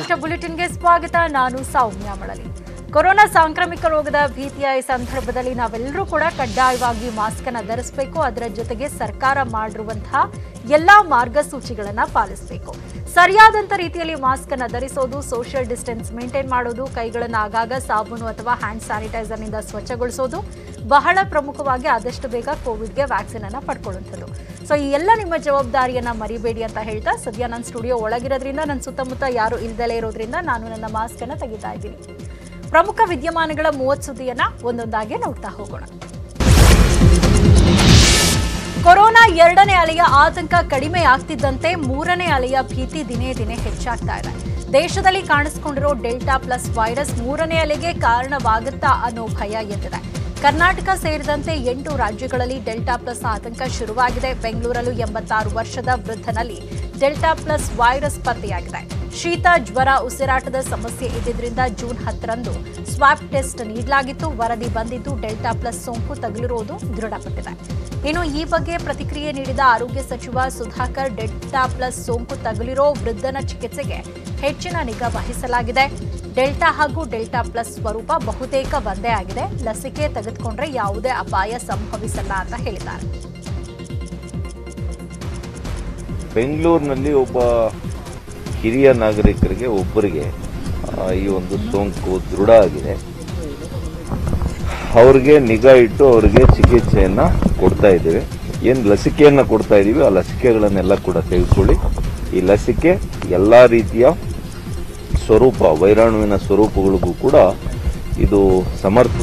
ವಿಶಿಷ್ಟ ಬುಲೆಟಿನ್ಗೆ ಸ್ವಾಗತ ನಾನು ಸೌಮ್ಯ ಮಳಲಿ ಕೊರೋನಾ ಸಾಂಕ್ರಾಮಿಕ ರೋಗದ ಭೀತಿಯ ಈ ಸಂದರ್ಭದಲ್ಲಿ ನಾವೆಲ್ಲರೂ ಕೂಡ ಕಡ್ಡಾಯವಾಗಿ ಮಾಸ್ಕ್ ಅನ್ನ ಧರಿಸಬೇಕು ಅದರ ಜೊತೆಗೆ ಸರ್ಕಾರ ಮಾಡಿರುವಂತಹ ಎಲ್ಲಾ ಮಾರ್ಗಸೂಚಿಗಳನ್ನ ಪಾಲಿಸಬೇಕು ಸರಿಯಾದಂತ ರೀತಿಯಲ್ಲಿ ಮಾಸ್ಕ್ ಅನ್ನ ಧರಿಸೋದು ಸೋಷಿಯಲ್ ಡಿಸ್ಟೆನ್ಸ್ ಮೇಂಟೈನ್ ಮಾಡೋದು ಕೈಗಳನ್ನು ಆಗಾಗ ಸಾಬೂನು ಅಥವಾ ಹ್ಯಾಂಡ್ ಸ್ಯಾನಿಟೈಸರ್ ನಿಂದ ಸ್ವಚ್ಛಗೊಳಿಸೋದು ಬಹಳ ಪ್ರಮುಖವಾಗಿ ಆದಷ್ಟು ಬೇಗ ಕೋವಿಡ್ಗೆ ವ್ಯಾಕ್ಸಿನ್ ಅನ್ನ ಪಡ್ಕೊಳ್ಳುವಂಥದ್ದು ಸೊ ಈ ಎಲ್ಲ ನಿಮ್ಮ ಜವಾಬ್ದಾರಿಯನ್ನ ಮರಿಬೇಡಿ ಅಂತ ಹೇಳ್ತಾ ಸದ್ಯ ನನ್ನ ಸ್ಟುಡಿಯೋ ಒಳಗಿರೋದ್ರಿಂದ ನನ್ನ ಸುತ್ತಮುತ್ತ ಯಾರು ಇಲ್ದಲೇ ಇರೋದ್ರಿಂದ ನಾನು ನನ್ನ ಮಾಸ್ಕ್ ಅನ್ನ ತೆಗಿತಾ ಇದ್ದೀನಿ ಪ್ರಮುಖ ವಿದ್ಯಮಾನಗಳ ಮೂವತ್ತು ಸುದ್ದಿಯನ್ನ ಒಂದೊಂದಾಗಿ ನೋಡ್ತಾ ಹೋಗೋಣ ಕೊರೋನಾ ಎರಡನೇ ಅಲೆಯ ಆತಂಕ ಕಡಿಮೆ ಆಗ್ತಿದ್ದಂತೆ ಮೂರನೇ ಅಲೆಯ ಭೀತಿ ದಿನೇ ದಿನೇ ಹೆಚ್ಚಾಗ್ತಾ ಇದೆ ದೇಶದಲ್ಲಿ ಕಾಣಿಸಿಕೊಂಡಿರೋ ಡೆಲ್ಟಾ ಪ್ಲಸ್ ವೈರಸ್ ಮೂರನೇ ಅಲೆಗೆ ಕಾರಣವಾಗುತ್ತಾ ಅನ್ನೋ ಭಯ ಎದ್ದಿದೆ ಕರ್ನಾಟಕ ಸೇರಿದಂತೆ ಎಂಟು ರಾಜ್ಯಗಳಲ್ಲಿ ಡೆಲ್ಟಾ ಪ್ಲಸ್ ಆತಂಕ ಶುರುವಾಗಿದೆ ಬೆಂಗಳೂರಲ್ಲೂ ಎಂಬತ್ತಾರು ವರ್ಷದ ವೃದ್ಧನಲ್ಲಿ ಡೆಲ್ಟಾ ಪ್ಲಸ್ ವೈರಸ್ ಪತ್ತೆಯಾಗಿದೆ ಶೀತ ಜ್ವರ ಉಸಿರಾಟದ ಸಮಸ್ಯೆ ಇದ್ದಿದ್ರಿಂದ ಜೂನ್ ಹತ್ತರಂದು ಸ್ವಾಬ್ ಟೆಸ್ಟ್ ನೀಡಲಾಗಿತ್ತು ವರದಿ ಬಂದಿದ್ದು ಡೆಲ್ಟಾ ಪ್ಲಸ್ ಸೋಂಕು ತಗುಲಿರುವುದು ದೃಢಪಟ್ಟಿದೆ ಇನ್ನು ಈ ಬಗ್ಗೆ ಪ್ರತಿಕ್ರಿಯೆ ನೀಡಿದ ಆರೋಗ್ಯ ಸಚಿವ ಸುಧಾಕರ್ ಡೆಲ್ಟಾ ಪ್ಲಸ್ ಸೋಂಕು ತಗುಲಿರೋ ವೃದ್ಧನ ಚಿಕಿತ್ಸೆಗೆ ಹೆಚ್ಚಿನ ನಿಗಾ ವಹಿಸಲಾಗಿದೆ ಡೆಲ್ಟಾ ಹಾಗೂ ಡೆಲ್ಟಾ ಪ್ಲಸ್ ಸ್ವರೂಪ ಬಹುತೇಕ ಒಂದೇ ಆಗಿದೆ ಲಸಿಕೆ ತೆಗೆದುಕೊಂಡ್ರೆ ಯಾವುದೇ ಅಪಾಯ ಸಂಭವಿಸಲ್ಲ ಅಂತ ಹೇಳಿದ್ದಾರೆ ಬೆಂಗಳೂರಿನಲ್ಲಿ ಒಬ್ಬ ಹಿರಿಯ ನಾಗರಿಕರಿಗೆ ಒಬ್ಬರಿಗೆ ಆ, ಈ ಒಂದು ಸೋಂಕು ದೃಢ ಆಗಿದೆ ಅವ್ರಿಗೆ ನಿಗಾ ಇಟ್ಟು ಅವರಿಗೆ ಚಿಕಿತ್ಸೆಯನ್ನ ಕೊಡ್ತಾ ಇದ್ದೇವೆ ಏನ್ ಲಸಿಕೆಯನ್ನ ಕೊಡ್ತಾ ಇದೀವಿ ಆ ಲಸಿಕೆಗಳನ್ನೆಲ್ಲ ಕೂಡ ತೆಗೆದುಕೊಳ್ಳಿ ಈ ಲಸಿಕೆ ಎಲ್ಲಾ ರೀತಿಯ ಸ್ವರೂಪ ವೈರಾಣುವಿನ ಸ್ವರೂಪಗಳಿಗೂ ಕೂಡ ಇದು ಸಮರ್ಥ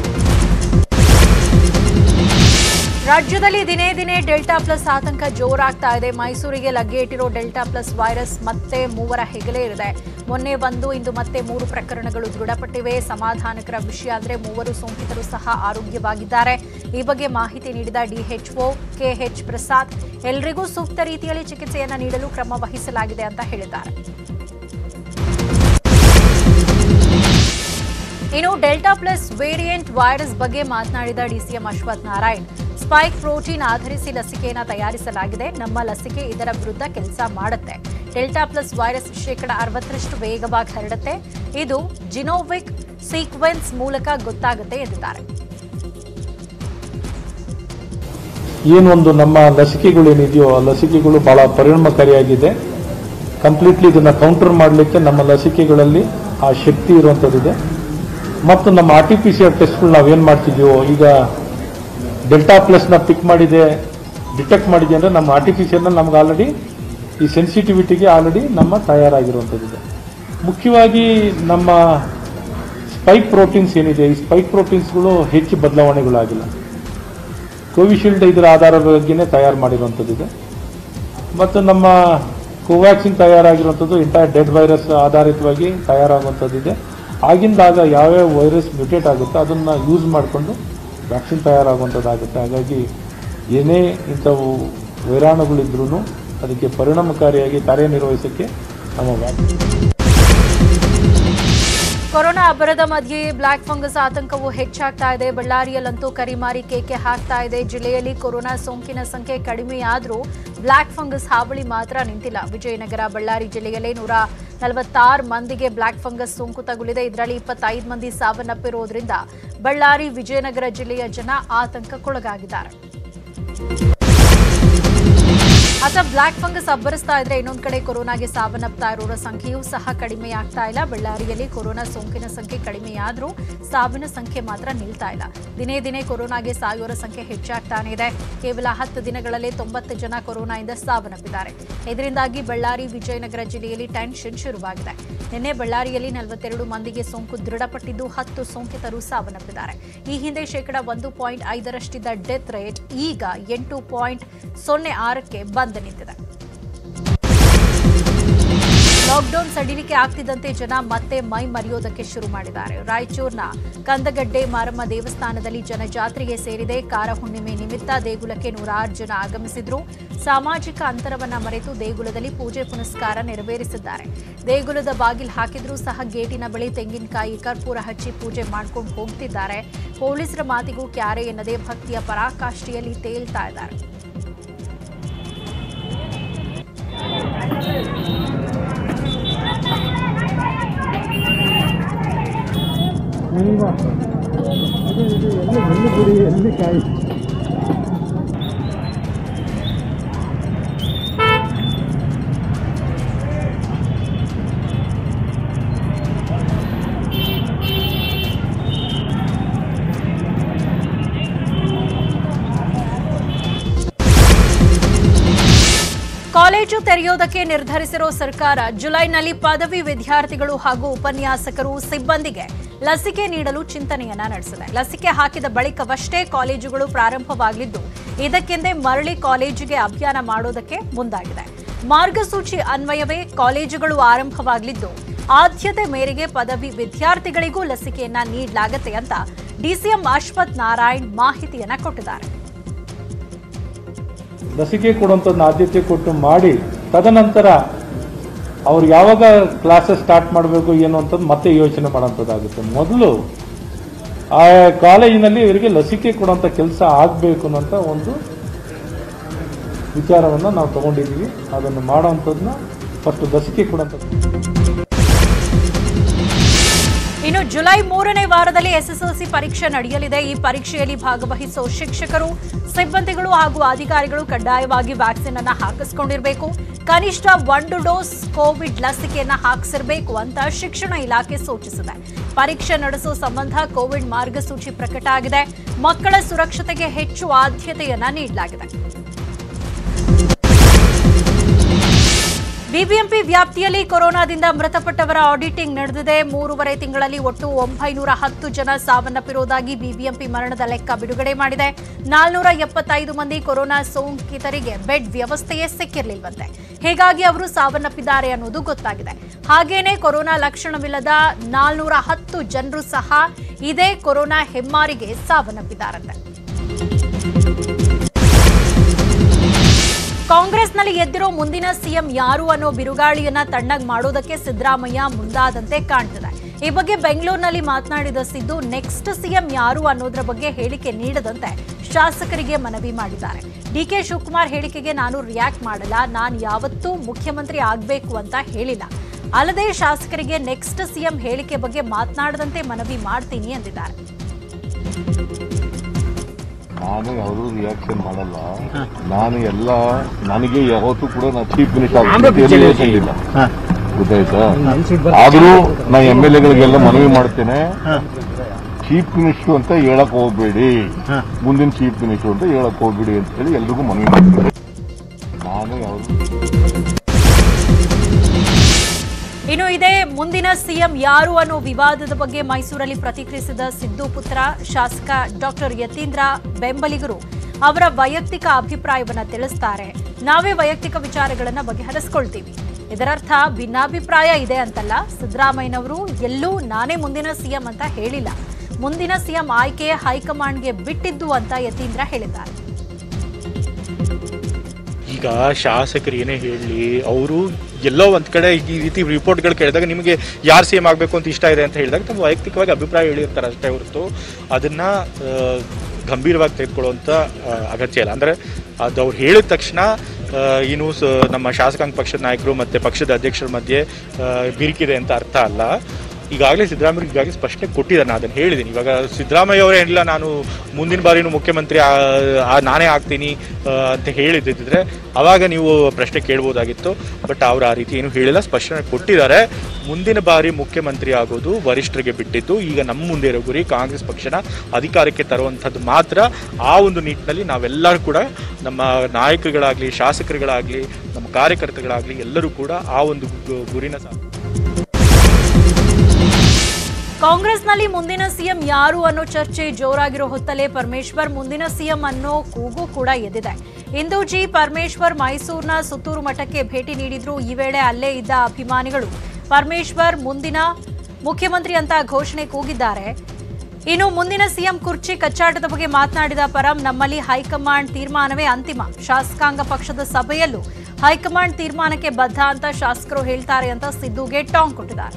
ರಾಜ್ಯದಲ್ಲಿ ದಿನೇ ದಿನೇ ಡೆಲ್ಟಾ ಪ್ಲಸ್ ಆತಂಕ ಜೋರಾಗ್ತಾ ಇದೆ ಮೈಸೂರಿಗೆ ಲಗ್ಗೆ ಇಟ್ಟಿರೋ ಡೆಲ್ಟಾ ಪ್ಲಸ್ ವೈರಸ್ ಮತ್ತೆ ಮೂವರ ಹೆಗಲೇ ಇದೆ ಮೊನ್ನೆ ಒಂದು ಇಂದು ಮತ್ತೆ ಮೂರು ಪ್ರಕರಣಗಳು ದೃಢಪಟ್ಟಿವೆ ಸಮಾಧಾನಕರ ವಿಷಯ ಅಂದ್ರೆ ಮೂವರು ಸೋಂಕಿತರು ಸಹ ಆರೋಗ್ಯವಾಗಿದ್ದಾರೆ ಈ ಬಗ್ಗೆ ಮಾಹಿತಿ ನೀಡಿದ ಡಿಎಚ್ಒ ಕೆಎಚ್ ಪ್ರಸಾದ್ ಎಲ್ರಿಗೂ ಸೂಕ್ತ ರೀತಿಯಲ್ಲಿ ಚಿಕಿತ್ಸೆಯನ್ನ ನೀಡಲು ಕ್ರಮ ವಹಿಸಲಾಗಿದೆ ಅಂತ ಹೇಳಿದ್ದಾರೆ ಇನ್ನು ಡೆಲ್ಟಾ ಪ್ಲಸ್ ವೇರಿಯಂಟ್ ವೈರಸ್ ಬಗ್ಗೆ ಮಾತನಾಡಿದ DCM Ashwath Narayan spike protein ಆಧರಿಸಿ ಲಸಿಕೆಯನ್ನು ತಯಾರಿಸಲಾಗಿದೆ ನಮ್ಮ ಲಸಿಕೆ ಇದರ ವಿರುದ್ಧ ಕೆಲಸ ಮಾಡುತ್ತೆ ಡೆಲ್ಟಾ ಪ್ಲಸ್ ವೈರಸ್ ಶೇಕಡ ಅರವತ್ತರಷ್ಟು ವೇಗವಾಗಿ ಹರಡುತ್ತೆ ಇದು ಜಿನೋವಿಕ್ ಸೀಕ್ವೆನ್ಸ್ ಮೂಲಕ ಗೊತ್ತಾಗುತ್ತೆ ಎಂದಿದ್ದಾರೆ ಏನೊಂದು ನಮ್ಮ ಲಸಿಕೆಗಳು ಏನಿದೆಯೋ ಆ ಲಸಿಕೆಗಳು ಬಹಳ ಪರಿಣಾಮಕಾರಿಯಾಗಿದೆ ಕಂಪ್ಲೀಟ್ಲಿ ಇದನ್ನ ಕೌಂಟರ್ ಮಾಡಲಿಕ್ಕೆ ನಮ್ಮ ಲಸಿಕೆಗಳಲ್ಲಿ ಆ ಶಕ್ತಿ ಇರುವಂಥದ್ದಿದೆ ಮತ್ತು ನಮ್ಮ R T P C R ಟೆಸ್ಟ್ಗಳು ನಾವೇನು ಮಾಡ್ತಿದ್ದೀವೋ ಈಗ ಡೆಲ್ಟಾ ಪ್ಲಸ್ನ ಪಿಕ್ ಮಾಡಿದೆ ಡಿಟೆಕ್ಟ್ ಮಾಡಿದೆ ಅಂದರೆ ನಮ್ಮ ಆರ್ ಟಿ ಪಿ ಸಿ ಆರ್ನ ನಮ್ಗೆ ಆಲ್ರೆಡಿ ಈ ಸೆನ್ಸಿಟಿವಿಟಿಗೆ ಆಲ್ರೆಡಿ ನಮ್ಮ ತಯಾರಾಗಿರುವಂಥದ್ದಿದೆ ಮುಖ್ಯವಾಗಿ ನಮ್ಮ ಸ್ಪೈಕ್ ಪ್ರೋಟೀನ್ಸ್ ಏನಿದೆ ಈ ಸ್ಪೈಕ್ ಪ್ರೋಟೀನ್ಸ್ಗಳು ಹೆಚ್ಚು ಬದಲಾವಣೆಗಳಾಗಿಲ್ಲ ಕೋವಿಶೀಲ್ಡ್ ಇದರ ಆಧಾರದ ಬಗ್ಗೆನೇ ತಯಾರು ಮಾಡಿರುವಂಥದ್ದಿದೆ ಮತ್ತು ನಮ್ಮ ಕೋವ್ಯಾಕ್ಸಿನ್ ತಯಾರಾಗಿರುವಂಥದ್ದು ಇಂಟೈರ್ ಡೆಡ್ ವೈರಸ್ ಆಧಾರಿತವಾಗಿ ತಯಾರಾಗುವಂಥದ್ದಿದೆ ಆಗಿಂದಾಗ ಯಾವ್ಯಾವ ವೈರಸ್ ಮ್ಯೂಟೇಟ್ ಆಗುತ್ತೋ ಅದನ್ನು ಯೂಸ್ ಮಾಡಿಕೊಂಡು ವ್ಯಾಕ್ಸಿನ್ ತಯಾರಾಗುವಂಥದ್ದಾಗುತ್ತೆ ಹಾಗಾಗಿ ಏನೇ ಇಂಥವು ವೈರಾಣುಗಳಿದ್ರೂ ಅದಕ್ಕೆ ಪರಿಣಾಮಕಾರಿಯಾಗಿ ಕಾರ್ಯನಿರ್ವಹಿಸೋಕ್ಕೆ ನಮ್ಮ ವ್ಯಾಕ್ಸಿನ್ ಕೊರೋನಾ ಅಬ್ಬರದ ಮಧ್ಯೆ ಬ್ಲಾಕ್ ಫಂಗಸ್ ಆತಂಕವು ಹೆಚ್ಚಾಗ್ತಾ ಇದೆ ಬಳ್ಳಾರಿಯಲ್ಲಂತೂ ಕರಿಮಾರಿ ಕೇಕೆ ಹಾಕ್ತಾ ಇದೆ ಜಿಲ್ಲೆಯಲ್ಲಿ ಕೊರೋನಾ ಸೋಂಕಿನ ಸಂಖ್ಯೆ ಕಡಿಮೆಯಾದರೂ ಬ್ಲಾಕ್ ಫಂಗಸ್ ಹಾವಳಿ ಮಾತ್ರ ನಿಂತಿಲ್ಲ ವಿಜಯನಗರ ಬಳ್ಳಾರಿ ಜಿಲ್ಲೆಯಲ್ಲೇ ನೂರ ನಲವತ್ತಾರು ಮಂದಿಗೆ ಬ್ಲಾಕ್ ಫಂಗಸ್ ಸೋಂಕು ತಗುಲಿದೆ ಇದರಲ್ಲಿ ಇಪ್ಪತ್ತೈದು ಮಂದಿ ಸಾವನ್ನಪ್ಪಿರುವುದರಿಂದ ಬಳ್ಳಾರಿ ವಿಜಯನಗರ ಜಿಲ್ಲೆಯ ಜನ ಆತಂಕಕ್ಕೊಳಗಾಗಿದ್ದಾರೆ ಅತ ಬ್ಲಾಕ್ ಫಂಗಸ್ ಅಬ್ಬರಿಸ್ತಾ ಇದ್ರೆ ಇನ್ನೊಂದು ಕಡೆ ಕೊರೋನಾಗೆ ಸಾವನ್ನಪ್ತಾ ಇರೋರ ಸಂಖ್ಯೆಯೂ ಸಹ ಕಡಿಮೆಯಾಗ್ತಾ ಇಲ್ಲ ಬಳ್ಳಾರಿಯಲ್ಲಿ ಕೊರೋನಾ ಸೋಂಕಿನ ಸಂಖ್ಯೆ ಕಡಿಮೆಯಾದ್ರೂ ಸಾವಿನ ಸಂಖ್ಯೆ ಮಾತ್ರ ನಿಲ್ತಾ ಇಲ್ಲ ದಿನೇ ದಿನೇ ಕೊರೋನಾಗೆ ಸಾಯೋರ ಸಂಖ್ಯೆ ಹೆಚ್ಚಾಗ್ತಾನೆ ಇದೆ ಕೇವಲ ಹತ್ತು ದಿನಗಳಲ್ಲೇ ತೊಂಬತ್ತು ಜನ ಕೊರೋನಾದಿಂದ ಸಾವನ್ನಪ್ಪಿದ್ದಾರೆ ಇದರಿಂದಾಗಿ ಬಳ್ಳಾರಿ ವಿಜಯನಗರ ಜಿಲ್ಲೆಯಲ್ಲಿ ಟೆನ್ಷನ್ ಶುರುವಾಗಿದೆ ನಿನ್ನೆ ಬಳ್ಳಾರಿಯಲ್ಲಿ ನಲವತ್ತೆರಡು ಮಂದಿಗೆ ಸೋಂಕು ದೃಢಪಟ್ಟಿದ್ದು ಹತ್ತು ಸೋಂಕಿತರು ಸಾವನ್ನಪ್ಪಿದ್ದಾರೆ ಈ ಹಿಂದೆ ಶೇಕಡ ಒಂದು ಪಾಯಿಂಟ್ ಐದರಷ್ಟಿದ್ದ ಡೆತ್ ರೇಟ್ ಈಗ ಎಂಟು ಪಾಯಿಂಟ್ ಸೊನ್ನೆ ಆರಕ್ಕೆ ಬಂದು ನಿಂತಿದೆ ಲಾಕ್ಡೌನ್ ಸಡಿಲಿಕೆ ಆಗ್ತಿದ್ದಂತೆ ಜನ ಮತ್ತೆ ಮೈ ಮರೆಯೋದಕ್ಕೆ ಶುರು ಮಾಡಿದ್ದಾರೆ ರಾಯಚೂರಿನ ಕಂದಗಡ್ಡೆ ಮಾರಮ್ಮ ದೇವಸ್ಥಾನದಲ್ಲಿ ಜನಜಾತ್ರೆಗೆ ಸೇರಿದೆ ಕಾರ ಹುಣ್ಣಿಮೆ ನಿಮಿತ್ತ ದೇಗುಲಕ್ಕೆ ನೂರಾರು ಜನ ಆಗಮಿಸಿದ್ರು ಸಾಮಾಜಿಕ ಅಂತರವನ್ನ ಮರೆತು ದೇಗುಲದಲ್ಲಿ ಪೂಜೆ ಪುನಸ್ಕಾರ ನೆರವೇರಿಸಿದ್ದಾರೆ ದೇಗುಲದ ಬಾಗಿಲು ಹಾಕಿದ್ರೂ ಸಹ ಗೇಟಿನ ಬಳಿ ತೆಂಗಿನಕಾಯಿ ಕರ್ಪೂರ ಹಚ್ಚಿ ಪೂಜೆ ಮಾಡ್ಕೊಂಡು ಹೋಗ್ತಿದ್ದಾರೆ ಪೊಲೀಸರ ಮಾತಿಗೂ ಕ್ಯಾರೆ ಎನ್ನದೇ ಭಕ್ತಿಯ ಪರಾಕಾಷ್ಠೆಯಲ್ಲಿ ತೇಲ್ತಾ ಇದ್ದಾರೆ ಕಾಲೇಜು ತೆರೆಯೋದಕ್ಕೆ ನಿರ್ಧರಿಸಿರೋ ಸರ್ಕಾರ ಜುಲೈನಲ್ಲಿ ಪದವಿ ವಿದ್ಯಾರ್ಥಿಗಳು ಹಾಗೂ ಉಪನ್ಯಾಸಕರು ಸಿಬ್ಬಂದಿಗೆ ಲಸಿಕೆ ನೀಡಲು ಚಿಂತನೆಯನ್ನ ನಡೆಸಿದೆ ಲಸಿಕೆ ಹಾಕಿದ ಬಳಿಕವಷ್ಟೇ ಕಾಲೇಜುಗಳು ಪ್ರಾರಂಭವಾಗಲಿದ್ದು ಇದಕ್ಕೆಂದೇ ಮರಳಿ ಕಾಲೇಜಿಗೆ ಅಭಿಯಾನ ಮಾಡೋದಕ್ಕೆ ಮುಂದಾಗಿದೆ ಮಾರ್ಗಸೂಚಿ ಅನ್ವಯವೇ ಕಾಲೇಜುಗಳು ಆರಂಭವಾಗಲಿದ್ದು ಆದ್ಯತೆ ಮೇರೆಗೆ ಪದವಿ ವಿದ್ಯಾರ್ಥಿಗಳಿಗೂ ಲಸಿಕೆಯನ್ನ ನೀಡಲಾಗುತ್ತೆ ಅಂತ ಡಿಸಿಎಂ ಅಶ್ವಥ್ ನಾರಾಯಣ್ ಮಾಹಿತಿಯನ್ನ ಕೊಟ್ಟಿದ್ದಾರೆ ಲಸಿಕೆ ಕೊಡುವಂಥದ್ದನ್ನ ಆದ್ಯತೆ ಕೊಟ್ಟು ಮಾಡಿ ತದನಂತರ ಅವ್ರು ಯಾವಾಗ ಕ್ಲಾಸಸ್ ಸ್ಟಾರ್ಟ್ ಮಾಡಬೇಕು ಏನು ಅಂತದ್ದು ಮತ್ತೆ ಯೋಚನೆ ಮಾಡೋಂಥದ್ದಾಗುತ್ತೆ ಮೊದಲು ಆ ಕಾಲೇಜಿನಲ್ಲಿ ಇವರಿಗೆ ಲಸಿಕೆ ಕೊಡುವಂಥ ಕೆಲಸ ಆಗಬೇಕು ಅನ್ನೋಂಥ ಒಂದು ವಿಚಾರವನ್ನು ನಾವು ತಗೊಂಡಿದ್ದೀವಿ ಅದನ್ನು ಮಾಡೋವಂಥದ್ದನ್ನ ಫಸ್ಟ್ ಲಸಿಕೆ ಕೊಡುವಂಥದ್ದು ಇನ್ನು ಜುಲೈ ಮೂರನೇ ವಾರದಲ್ಲಿ ಎಸ್ಎಸ್ಎಲ್ಸಿ ಪರೀಕ್ಷೆ ನಡೆಯಲಿದೆ ಈ ಪರೀಕ್ಷೆಯಲ್ಲಿ ಭಾಗವಹಿಸೋ ಶಿಕ್ಷಕರು ಸಿಬ್ಬಂದಿಗಳು ಹಾಗೂ ಅಧಿಕಾರಿಗಳು ಕಡ್ಡಾಯವಾಗಿ ವ್ಯಾಕ್ಸಿನ್ ಅನ್ನ ಹಾಕಿಸ್ಕೊಂಡಿರಬೇಕು ಕನಿಷ್ಠ ಒಂದು ಡೋಸ್ ಕೋವಿಡ್ ಲಸಿಕೆಯನ್ನ ಹಾಕಿಸಿರಬೇಕು ಅಂತ ಶಿಕ್ಷಣ ಇಲಾಖೆ ಸೂಚಿಸಿದೆ ಪರೀಕ್ಷೆ ನಡೆಸೋ ಸಂಬಂಧ ಕೋವಿಡ್ ಮಾರ್ಗಸೂಚಿ ಪ್ರಕಟ ಆಗಿದೆ ಮಕ್ಕಳ ಸುರಕ್ಷತೆಗೆ ಹೆಚ್ಚು ಆದ್ಯತೆಯನ್ನ ನೀಡಲಾಗಿದೆ ಬಿಬಿಎಂಪಿ ವ್ಯಾಪ್ತಿಯಲ್ಲಿ ಕೊರೋನಾದಿಂದ ಮೃತಪಟ್ಟವರ ಆಡಿಟಿಂಗ್ ನಡೆದಿದೆ ಮೂರುವರೆ ತಿಂಗಳಲ್ಲಿ ಒಟ್ಟು ಒಂಬೈನೂರ ಹತ್ತು ಜನ ಸಾವನ್ನಪ್ಪಿರುವುದಾಗಿ ಬಿಬಿಎಂಪಿ ಮರಣದ ಲೆಕ್ಕ ಬಿಡುಗಡೆ ಮಾಡಿದೆ ನಾಲ್ನೂರ ಎಪ್ಪತ್ತೈದು ಮಂದಿ ಕೊರೋನಾ ಸೋಂಕಿತರಿಗೆ ಬೆಡ್ ವ್ಯವಸ್ಥೆಯೇ ಸಿಕ್ಕಿರಲಿಲ್ವಂತೆ ಹೀಗಾಗಿ ಅವರು ಸಾವನ್ನಪ್ಪಿದ್ದಾರೆ ಅನ್ನೋದು ಗೊತ್ತಾಗಿದೆ ಹಾಗೇನೆ ಕೊರೋನಾ ಲಕ್ಷಣವಿಲ್ಲದ ನಾಲ್ನೂರ ಹತ್ತು ಜನರು ಸಹ ಇದೇ ಕೊರೋನಾ ಹೆಮ್ಮಾರಿಗೆ ಸಾವನ್ನಪ್ಪಿದ್ದಾರಂತೆ ಕಾಂಗ್ರೆಸ್ನಲ್ಲಿ ಎದ್ದಿರೋ ಮುಂದಿನ ಸಿಎಂ ಯಾರು ಅನ್ನೋ ಬಿರುಗಾಳಿಯನ್ನ ತಣ್ಣಗ್ ಮಾಡೋದಕ್ಕೆ ಸಿದ್ದರಾಮಯ್ಯ ಮುಂದಾದಂತೆ ಕಾಣ್ತಿದೆ ಈ ಬಗ್ಗೆ ಬೆಂಗಳೂರಿನಲ್ಲಿ ಮಾತನಾಡಿದ ಸಿದ್ದು ನೆಕ್ಸ್ಟ್ ಸಿಎಂ ಯಾರು ಅನ್ನೋದ್ರ ಬಗ್ಗೆ ಹೇಳಿಕೆ ನೀಡದಂತೆ ಶಾಸಕರಿಗೆ ಮನವಿ ಮಾಡಿದ್ದಾರೆ ಡಿಕೆ ಶಿವಕುಮಾರ್ ಹೇಳಿಕೆಗೆ ನಾನು ರಿಯಾಕ್ಟ್ ಮಾಡಲ್ಲ ನಾನು ಯಾವತ್ತೂ ಮುಖ್ಯಮಂತ್ರಿ ಆಗಬೇಕು ಅಂತ ಹೇಳಿಲ್ಲ ಅಲ್ಲದೆ ಶಾಸಕರಿಗೆ ನೆಕ್ಸ್ಟ್ ಸಿಎಂ ಹೇಳಿಕೆ ಬಗ್ಗೆ ಮಾತನಾಡದಂತೆ ಮನವಿ ಮಾಡ್ತೀನಿ ಎಂದಿದ್ದಾರೆ ನಾನು ಯಾವುದು ರಿಯಾಕ್ಷನ್ ಮಾಡಲ್ಲ ನಾನು ಎಲ್ಲ ನನಗೆ ಯಾವತ್ತೂ ಕೂಡ ನಾ ಚೀಫ್ ಮಿನಿಸ್ಟರ್ ಹೇಳ್ಕೊಂಡಿಲ್ಲ ಗೊತ್ತಾಯ್ತಾ ಆದ್ರೂ ನಾ ಎಮ್ ಎಲ್ ಎಗಳಿಗೆಲ್ಲ ಮನವಿ ಮಾಡ್ತೇನೆ ಚೀಫ್ ಮಿನಿಸ್ಟರ್ ಅಂತ ಹೇಳಕ್ ಹೋಗ್ಬೇಡಿ ಮುಂದಿನ ಚೀಫ್ ಮಿನಿಸ್ಟರ್ ಅಂತ ಹೇಳಕ್ ಹೋಗ್ಬೇಡಿ ಅಂತ ಹೇಳಿ ಎಲ್ರಿಗೂ ಮನವಿ ಮಾಡ್ತೇನೆ ನಾನು ಯಾವುದು ಇನ್ನು ಇದೇ ಮುಂದಿನ ಸಿಎಂ ಯಾರು ಅನ್ನೋ ವಿವಾದದ ಬಗ್ಗೆ ಮೈಸೂರಲ್ಲಿ ಪ್ರತಿಕ್ರಿಯಿಸಿದ ಸಿದ್ದು ಪುತ್ರ ಶಾಸಕ ಡಾಕ್ಟರ್ ಯತೀಂದ್ರ ಬೆಂಬಲಿಗರು ಅವರ ವೈಯಕ್ತಿಕ ಅಭಿಪ್ರಾಯವನ್ನ ತಿಳಿಸ್ತಾರೆ ನಾವೇ ವೈಯಕ್ತಿಕ ವಿಚಾರಗಳನ್ನ ಬಗೆಹರಿಸ್ಕೊಳ್ತೀವಿ ಇದರರ್ಥ ಭಿನ್ನಾಭಿಪ್ರಾಯ ಇದೆ ಅಂತಲ್ಲ ಸಿದ್ದರಾಮಯ್ಯನವರು ಎಲ್ಲೂ ನಾನೇ ಮುಂದಿನ ಸಿಎಂ ಅಂತ ಹೇಳಿಲ್ಲ ಮುಂದಿನ ಸಿಎಂ ಆಯ್ಕೆ ಹೈಕಮಾಂಡ್ಗೆ ಬಿಟ್ಟಿದ್ದು ಅಂತ ಯತೀಂದ್ರ ಹೇಳಿದ್ದಾರೆ ಈಗ ಶಾಸಕರು ಏನೇ ಹೇಳಲಿ ಅವರು ಎಲ್ಲೋ ಒಂದ್ ಕಡೆ ಈ ರೀತಿ ರಿಪೋರ್ಟ್ಗಳು ಕೇಳಿದಾಗ ನಿಮಗೆ ಯಾರು ಸಿ ಎಂ ಆಗಬೇಕು ಅಂತ ಇಷ್ಟ ಇದೆ ಅಂತ ಹೇಳಿದಾಗ ತಮ್ಮ ವೈಯಕ್ತಿಕವಾಗಿ ಅಭಿಪ್ರಾಯ ಹೇಳಿರ್ತಾರೆ ಅಷ್ಟೇ ಹೊರತು ಅದನ್ನ ಆ, ಗಂಭೀರವಾಗಿ ತೆಗೆದುಕೊಳ್ಳುವಂಥ ಆ, ಅಗತ್ಯ ಇಲ್ಲ ಅಂದರೆ ಅದು ಅವ್ರು ಹೇಳಿದ ತಕ್ಷಣ ಆ, ಏನು ಸ- ನಮ್ಮ ಶಾಸಕಾಂಗ ಪಕ್ಷದ ನಾಯಕರು ಮತ್ತು ಪಕ್ಷದ ಅಧ್ಯಕ್ಷರ ಮಧ್ಯೆ ಆ, ಬಿರುಕಿದೆ ಅಂತ ಅರ್ಥ ಅಲ್ಲ ಈಗಾಗಲೇ ಸಿದ್ದರಾಮಯ್ಯ ಈಗಾಗಲೇ ಸ್ಪಷ್ಟನೆ ಕೊಟ್ಟಿದ್ದಾರೆ ನಾನು ಅದನ್ನು ಹೇಳಿದ್ದೀನಿ ಇವಾಗ ಸಿದ್ದರಾಮಯ್ಯ ಅವರೇ ಏನಿಲ್ಲ ನಾನು ಮುಂದಿನ ಬಾರಿನೂ ಮುಖ್ಯಮಂತ್ರಿ ಆ- ಆ- ನಾನೇ ಆಗ್ತೀನಿ ಆ, ಅಂತ ಹೇಳಿದ್ದಿದ್ರೆ ಅವಾಗ ನೀವು ಪ್ರಶ್ನೆ ಕೇಳ್ಬೋದಾಗಿತ್ತು ಬಟ್ ಅವ್ರು ಆ ರೀತಿ ಏನು ಹೇಳಿಲ್ಲ ಸ್ಪಷ್ಟನೆ ಕೊಟ್ಟಿದ್ದಾರೆ ಮುಂದಿನ ಬಾರಿ ಮುಖ್ಯಮಂತ್ರಿ ಆಗೋದು ವರಿಷ್ಠರಿಗೆ ಬಿಟ್ಟಿದ್ದು ಈಗ ನಮ್ಮ ಮುಂದೆ ಇರೋ ಗುರಿ ಕಾಂಗ್ರೆಸ್ ಪಕ್ಷನ ಅಧಿಕಾರಕ್ಕೆ ತರುವಂಥದ್ದು ಮಾತ್ರ ಆ ಒಂದು ನಿಟ್ಟಿನಲ್ಲಿ ನಾವೆಲ್ಲರೂ ಕೂಡ ನಮ್ಮ ನಾಯಕರುಗಳಾಗಲಿ ಶಾಸಕರುಗಳಾಗಲಿ ನಮ್ಮ ಕಾರ್ಯಕರ್ತರುಗಳಾಗಲಿ ಎಲ್ಲರೂ ಕೂಡ ಆ ಒಂದು ಗು- ಗುರಿನ ಸಾ ಕಾಂಗ್ರೆಸ್ನಲ್ಲಿ ಮುಂದಿನ ಸಿಎಂ ಯಾರು ಅನ್ನೋ ಚರ್ಚೆ ಜೋರಾಗಿರೋ ಹೊತ್ತಲ್ಲೇ ಪರಮೇಶ್ವರ್ ಮುಂದಿನ ಸಿಎಂ ಅನ್ನೋ ಕೂಗು ಕೂಡ ಎದ್ದಿದೆ ಇಂದು ಜಿ ಪರಮೇಶ್ವರ್ ಮೈಸೂರಿನ ಸುತ್ತೂರು ಮಠಕ್ಕೆ ಭೇಟಿ ನೀಡಿದ್ರು ಈ ವೇಳೆ ಅಲ್ಲೇ ಇದ್ದ ಅಭಿಮಾನಿಗಳು ಪರಮೇಶ್ವರ್ ಮುಂದಿನ ಮುಖ್ಯಮಂತ್ರಿ ಅಂತ ಘೋಷಣೆ ಕೂಗಿದ್ದಾರೆ ಇನ್ನು ಮುಂದಿನ ಸಿಎಂ ಕುರ್ಚಿ ಕಚ್ಚಾಟದ ಬಗ್ಗೆ ಮಾತನಾಡಿದ ಪರಂ ನಮ್ಮಲ್ಲಿ ಹೈಕಮಾಂಡ್ ತೀರ್ಮಾನವೇ ಅಂತಿಮ ಶಾಸಕಾಂಗ ಪಕ್ಷದ ಸಭೆಯಲ್ಲೂ ಹೈಕಮಾಂಡ್ ತೀರ್ಮಾನಕ್ಕೆ ಬದ್ಧ ಅಂತ ಶಾಸಕರು ಹೇಳ್ತಾರೆ ಅಂತ ಸಿದ್ದುಗೆ ಟಾಂಗ್ ಕೊಟ್ಟಿದ್ದಾರೆ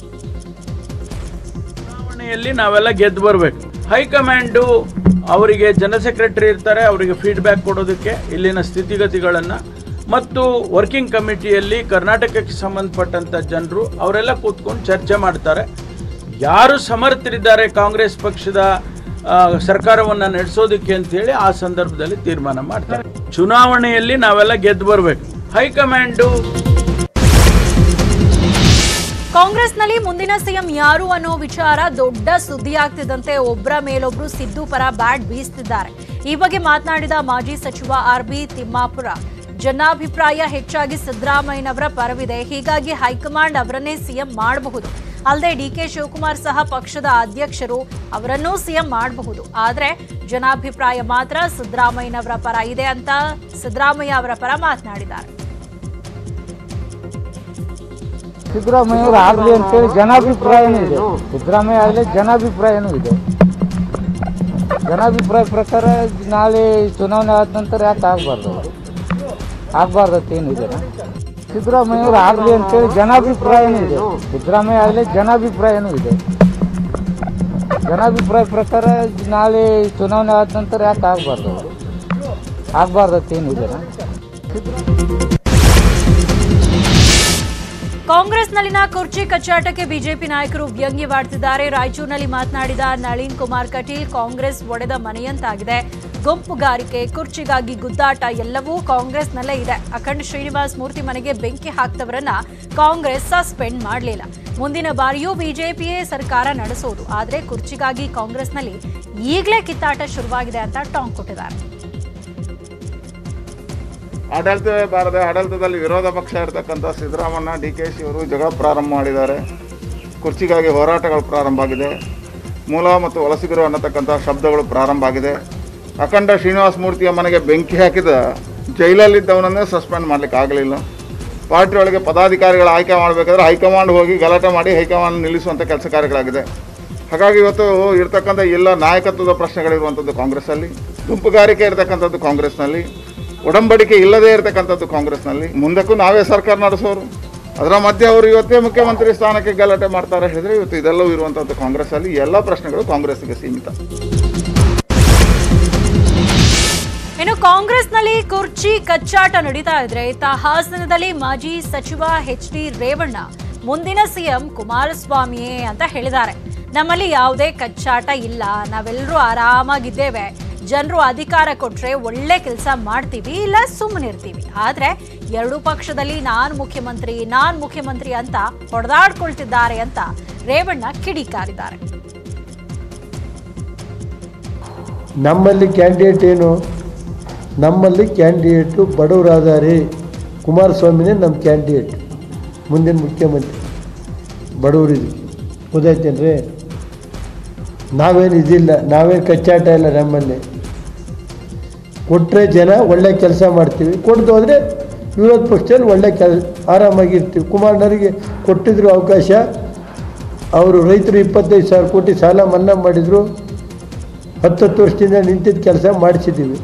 ಚುನಾವಣೆಯಲ್ಲಿ ನಾವೆಲ್ಲ ಗೆದ್ದು ಬರಬೇಕು ಹೈಕಮಾಂಡು ಅವರಿಗೆ ಜನ ಸೆಕ್ರೆಟರಿ ಇರ್ತಾರೆ ಅವರಿಗೆ ಫೀಡ್ಬ್ಯಾಕ್ ಕೊಡೋದಕ್ಕೆ ಇಲ್ಲಿನ ಸ್ಥಿತಿಗತಿಗಳನ್ನು ಮತ್ತು ವರ್ಕಿಂಗ್ ಕಮಿಟಿಯಲ್ಲಿ ಕರ್ನಾಟಕಕ್ಕೆ ಸಂಬಂಧಪಟ್ಟಂಥ ಜನರು ಅವರೆಲ್ಲ ಕೂತ್ಕೊಂಡು ಚರ್ಚೆ ಮಾಡ್ತಾರೆ ಯಾರು ಸಮರ್ಥರಿದ್ದಾರೆ ಕಾಂಗ್ರೆಸ್ ಪಕ್ಷದ ಆ, ಸರ್ಕಾರವನ್ನ ನಡೆಸೋದಕ್ಕೆ ಅಂತೇಳಿ ಆ ಸಂದರ್ಭದಲ್ಲಿ ತೀರ್ಮಾನ ಮಾಡ್ತಾರೆ ಚುನಾವಣೆಯಲ್ಲಿ ನಾವೆಲ್ಲ ಗೆದ್ದು ಬರಬೇಕು ಹೈಕಮಾಂಡು ಕಾಂಗ್ರೆಸ್ನಲ್ಲಿ ಮುಂದಿನ ಸಿಎಂ ಯಾರು ಅನ್ನೋ ವಿಚಾರ ದೊಡ್ಡ ಸುದ್ದಿ ಆಗ್ತಿದ್ದಂತೆ ಒಬ್ಬರ ಮೇಲೊಬ್ರು ಸಿದ್ದು ಪರ ಬ್ಯಾಟ್ ಬೀಸ್ತಿದ್ದಾರೆ ಈ ಬಗ್ಗೆ ಮಾತನಾಡಿದ ಮಾಜಿ ಸಚಿವ ಆರ್ ಬಿ ತಿಮ್ಮಾಪುರ ಜನಾಭಿಪ್ರಾಯ ಹೆಚ್ಚಾಗಿ ಸಿದ್ದರಾಮಯ್ಯನವರ ಪರವಿದೆ ಹೀಗಾಗಿ ಹೈಕಮಾಂಡ್ ಅವರನ್ನೇ ಸಿಎಂ ಮಾಡಬಹುದು ಅಲ್ಲದೆ ಡಿಕೆ ಶಿವಕುಮಾರ್ ಸಹ ಪಕ್ಷದ ಅಧ್ಯಕ್ಷರು ಅವರನ್ನೂ ಸಿಎಂ ಮಾಡಬಹುದು ಆದ್ರೆ ಜನಾಭಿಪ್ರಾಯ ಮಾತ್ರ ಸಿದ್ದರಾಮಯ್ಯನವರ ಪರ ಇದೆ ಅಂತ ಸಿದ್ದರಾಮಯ್ಯ ಅವರ ಪರ ಮಾತನಾಡಿದ್ದಾರೆ ಸಿದ್ದರಾಮಯ್ಯ ಅವರು ಆಗಲಿ ಅಂತೇಳಿ ಜನಾಭಿಪ್ರಾಯನೂ ಇದೆ ಸಿದ್ದರಾಮಯ್ಯ ಆಗಲಿ ಜನಾಭಿಪ್ರಾಯನೂ ಇದೆ ಜನಾಭಿಪ್ರಾಯ ಪ್ರಕಾರ ನಾಳೆ ಚುನಾವಣೆ ಆದ ನಂತರ ಯಾಕೆ ಆಗಬಾರ್ದು ಆಗಬಾರ್ದು ಅಂತೇನಿದೆ ಸಿದ್ದರಾಮಯ್ಯ ಅವರು ಆಗಲಿ ಅಂತೇಳಿ ಜನಾಭಿಪ್ರಾಯನೂ ಇದೆ ಸಿದ್ದರಾಮಯ್ಯ ಆಗಲಿ ಜನಾಭಿಪ್ರಾಯನೂ ಇದೆ ಜನಾಭಿಪ್ರಾಯ ಪ್ರಕಾರ ನಾಳೆ ಚುನಾವಣೆ ಆದ ನಂತರ ಯಾಕೆ ಆಗಬಾರ್ದು ಆಗಬಾರ್ದು ಅಂತೇನಿದೆ ಕಾಂಗ್ರೆಸ್ನಲ್ಲಿನ ಕುರ್ಚಿ ಕಚ್ಚಾಟಕ್ಕೆ ಬಿಜೆಪಿ ನಾಯಕರು ವ್ಯಂಗ್ಯವಾಡ್ತಿದ್ದಾರೆ ರಾಯಚೂರಿನಲ್ಲಿ ಮಾತನಾಡಿದ ನಳಿನ್ ಕುಮಾರ್ ಕಟೀಲ್ ಕಾಂಗ್ರೆಸ್ ಒಡೆದ ಮನೆಯಂತಾಗಿದೆ ಗುಂಪುಗಾರಿಕೆ ಕುರ್ಚಿಗಾಗಿ ಗುದ್ದಾಟ ಎಲ್ಲವೂ ಕಾಂಗ್ರೆಸ್ನಲ್ಲೇ ಇದೆ ಅಖಂಡ ಶ್ರೀನಿವಾಸ್ ಮೂರ್ತಿ ಮನೆಗೆ ಬೆಂಕಿ ಹಾಕ್ತವರನ್ನ ಕಾಂಗ್ರೆಸ್ ಸಸ್ಪೆಂಡ್ ಮಾಡಲಿಲ್ಲ ಮುಂದಿನ ಬಾರಿಯೂ ಬಿಜೆಪಿಯೇ ಸರ್ಕಾರ ನಡೆಸೋದು ಆದರೆ ಕುರ್ಚಿಗಾಗಿ ಕಾಂಗ್ರೆಸ್ನಲ್ಲಿ ಈಗಲೇ ಕಿತ್ತಾಟ ಶುರುವಾಗಿದೆ ಅಂತ ಟಾಂಗ್ ಕೊಟ್ಟಿದ್ದಾರೆ ಆಡಳಿತವೇ ಬಾರದೆ ಆಡಳಿತದಲ್ಲಿ ವಿರೋಧ ಪಕ್ಷ ಇರತಕ್ಕಂಥ ಸಿದ್ದರಾಮಣ್ಣ ಡಿ ಕೆ ಶಿ ಅವರು ಜಗಳ ಪ್ರಾರಂಭ ಮಾಡಿದ್ದಾರೆ ಕುರ್ಚಿಗಾಗಿ ಹೋರಾಟಗಳು ಪ್ರಾರಂಭ ಆಗಿದೆ ಮೂಲ ಮತ್ತು ವಲಸಿಗರು ಅನ್ನತಕ್ಕಂಥ ಶಬ್ದಗಳು ಪ್ರಾರಂಭ ಆಗಿದೆ ಅಖಂಡ ಶ್ರೀನಿವಾಸ ಮೂರ್ತಿಯ ಮನೆಗೆ ಬೆಂಕಿ ಹಾಕಿದ ಜೈಲಲ್ಲಿದ್ದವನನ್ನೇ ಸಸ್ಪೆಂಡ್ ಮಾಡಲಿಕ್ಕೆ ಆಗಲಿಲ್ಲ ಪಾರ್ಟಿ ಒಳಗೆ ಪದಾಧಿಕಾರಿಗಳ ಆಯ್ಕೆ ಮಾಡಬೇಕಾದ್ರೆ ಹೈಕಮಾಂಡ್ ಹೋಗಿ ಗಲಾಟೆ ಮಾಡಿ ಹೈಕಮಾಂಡ್ ನಿಲ್ಲಿಸುವಂಥ ಕೆಲಸ ಕಾರ್ಯಗಳಾಗಿದೆ ಹಾಗಾಗಿ ಇವತ್ತು ಇರ್ತಕ್ಕಂಥ ಎಲ್ಲ ನಾಯಕತ್ವದ ಪ್ರಶ್ನೆಗಳಿರುವಂಥದ್ದು ಕಾಂಗ್ರೆಸ್ಸಲ್ಲಿ ಗುಂಪುಗಾರಿಕೆ ಇರತಕ್ಕಂಥದ್ದು ಕಾಂಗ್ರೆಸ್ನಲ್ಲಿ ಒಡಂಬಡಿಕೆ ಇಲ್ಲದೇ ಇರತಕ್ಕಂಥದ್ದು ಕಾಂಗ್ರೆಸ್ನಲ್ಲಿ ಮುಂದಕ್ಕೂ ನಾವೇ ಸರ್ಕಾರ ನಡೆಸೋರು ಅದರ ಮಧ್ಯೆ ಅವರು ಇವತ್ತೇ ಮುಖ್ಯಮಂತ್ರಿ ಸ್ಥಾನಕ್ಕೆ ಗಲಾಟೆ ಮಾಡ್ತಾರೆ ಹೇಳಿದ್ರೆ ಇವತ್ತು ಇದೆಲ್ಲವೂ ಇರುವಂಥದ್ದು ಕಾಂಗ್ರೆಸ್ಸಲ್ಲಿ ಎಲ್ಲ ಪ್ರಶ್ನೆಗಳು ಕಾಂಗ್ರೆಸ್ಗೆ ಸೀಮಿತ ಇನ್ನು ಕಾಂಗ್ರೆಸ್ನಲ್ಲಿ ಕುರ್ಚಿ ಕಚ್ಚಾಟ ನಡೀತಾ ಇದ್ರೆ ಇತ್ತ ಹಾಸನದಲ್ಲಿ ಮಾಜಿ ಸಚಿವ ಎಚ್ ಡಿ ರೇವಣ್ಣ ಮುಂದಿನ ಸಿಎಂ ಕುಮಾರಸ್ವಾಮಿಯೇ ಅಂತ ಹೇಳಿದ್ದಾರೆ ನಮ್ಮಲ್ಲಿ ಯಾವುದೇ ಕಚ್ಚಾಟ ಇಲ್ಲ ನಾವೆಲ್ಲರೂ ಆರಾಮಾಗಿದ್ದೇವೆ ಜನರು ಅಧಿಕಾರ ಕೊಟ್ರೆ ಒಳ್ಳೆ ಕೆಲಸ ಮಾಡ್ತೀವಿ ಇಲ್ಲ ಸುಮ್ಮನಿರ್ತೀವಿ ಆದ್ರೆ ಎರಡೂ ಪಕ್ಷದಲ್ಲಿ ನಾನ್ ಮುಖ್ಯಮಂತ್ರಿ ನಾನ್ ಮುಖ್ಯಮಂತ್ರಿ ಅಂತ ಹೊಡೆದಾಡ್ಕೊಳ್ತಿದ್ದಾರೆ ಅಂತ ರೇವಣ್ಣ ಕಿಡಿಕಾರಿದ್ದಾರೆ ನಮ್ಮಲ್ಲಿ ಕ್ಯಾಂಡಿಡೇಟ್ ಏನು ನಮ್ಮಲ್ಲಿ ಕ್ಯಾಂಡಿಡೇಟು ಬಡವರಾದಾರೆ ಕುಮಾರಸ್ವಾಮಿನೇ ನಮ್ಮ ಕ್ಯಾಂಡಿಡೇಟ್ ಮುಂದಿನ ಮುಖ್ಯಮಂತ್ರಿ ಬಡವರಿದು ಗೊತ್ತಾಯ್ತೇನ್ರಿ ನಾವೇನು ಇದಿಲ್ಲ ನಾವೇನು ಕಚ್ಚಾಟ ಇಲ್ಲ ನಮ್ಮಲ್ಲಿ ಕೊಟ್ಟರೆ ಜನ ಒಳ್ಳೆ ಕೆಲಸ ಮಾಡ್ತೀವಿ ಕೊಡ್ದು ಹೋದರೆ ವಿರೋಧ ಪಕ್ಷದಲ್ಲಿ ಒಳ್ಳೆ ಕೆಲ್ ಆರಾಮಾಗಿರ್ತೀವಿ ಕುಮಾರಣ್ಣರಿಗೆ ಕೊಟ್ಟಿದ್ರು ಅವಕಾಶ ಅವರು ರೈತರು ಇಪ್ಪತ್ತೈದು ಸಾವಿರ ಕೋಟಿ ಸಾಲ ಮನ್ನಾ ಮಾಡಿದರು ಹತ್ತತ್ತು ವರ್ಷದಿಂದ ನಿಂತಿದ್ದ ಕೆಲಸ ಮಾಡಿಸಿದ್ದೀವಿ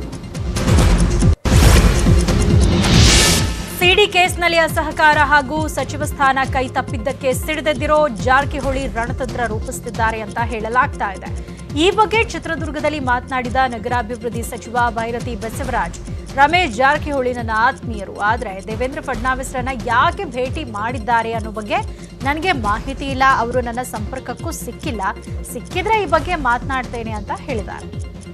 ಸಿಡಿ ಕೇಸ್ನಲ್ಲಿ ಅಸಹಕಾರ ಹಾಗೂ ಸಚಿವ ಸ್ಥಾನ ಕೈ ತಪ್ಪಿದ್ದಕ್ಕೆ ಸಿಡಿದೆದ್ದಿರೋ ಜಾರಕಿಹೊಳಿ ರಣತಂತ್ರ ರೂಪಿಸುತ್ತಿದ್ದಾರೆ ಅಂತ ಹೇಳಲಾಗ್ತಾ ಇದೆ ಈ ಬಗ್ಗೆ ಚಿತ್ರದುರ್ಗದಲ್ಲಿ ಮಾತನಾಡಿದ ನಗರಾಭಿವೃದ್ಧಿ ಸಚಿವ ಭೈರತಿ ಬಸವರಾಜ್ ರಮೇಶ್ ಜಾರಕಿಹೊಳಿ ನನ್ನ ಆತ್ಮೀಯರು ಆದ್ರೆ ದೇವೇಂದ್ರ ಫಡ್ನಾವಿಸ್ರನ್ನ ಯಾಕೆ ಭೇಟಿ ಮಾಡಿದ್ದಾರೆ ಅನ್ನೋ ಬಗ್ಗೆ ನನಗೆ ಮಾಹಿತಿ ಇಲ್ಲ ಅವರು ನನ್ನ ಸಂಪರ್ಕಕ್ಕೂ ಸಿಕ್ಕಿಲ್ಲ ಸಿಕ್ಕಿದ್ರೆ ಈ ಬಗ್ಗೆ ಮಾತನಾಡ್ತೇನೆ ಅಂತ ಹೇಳಿದ್ದಾರೆ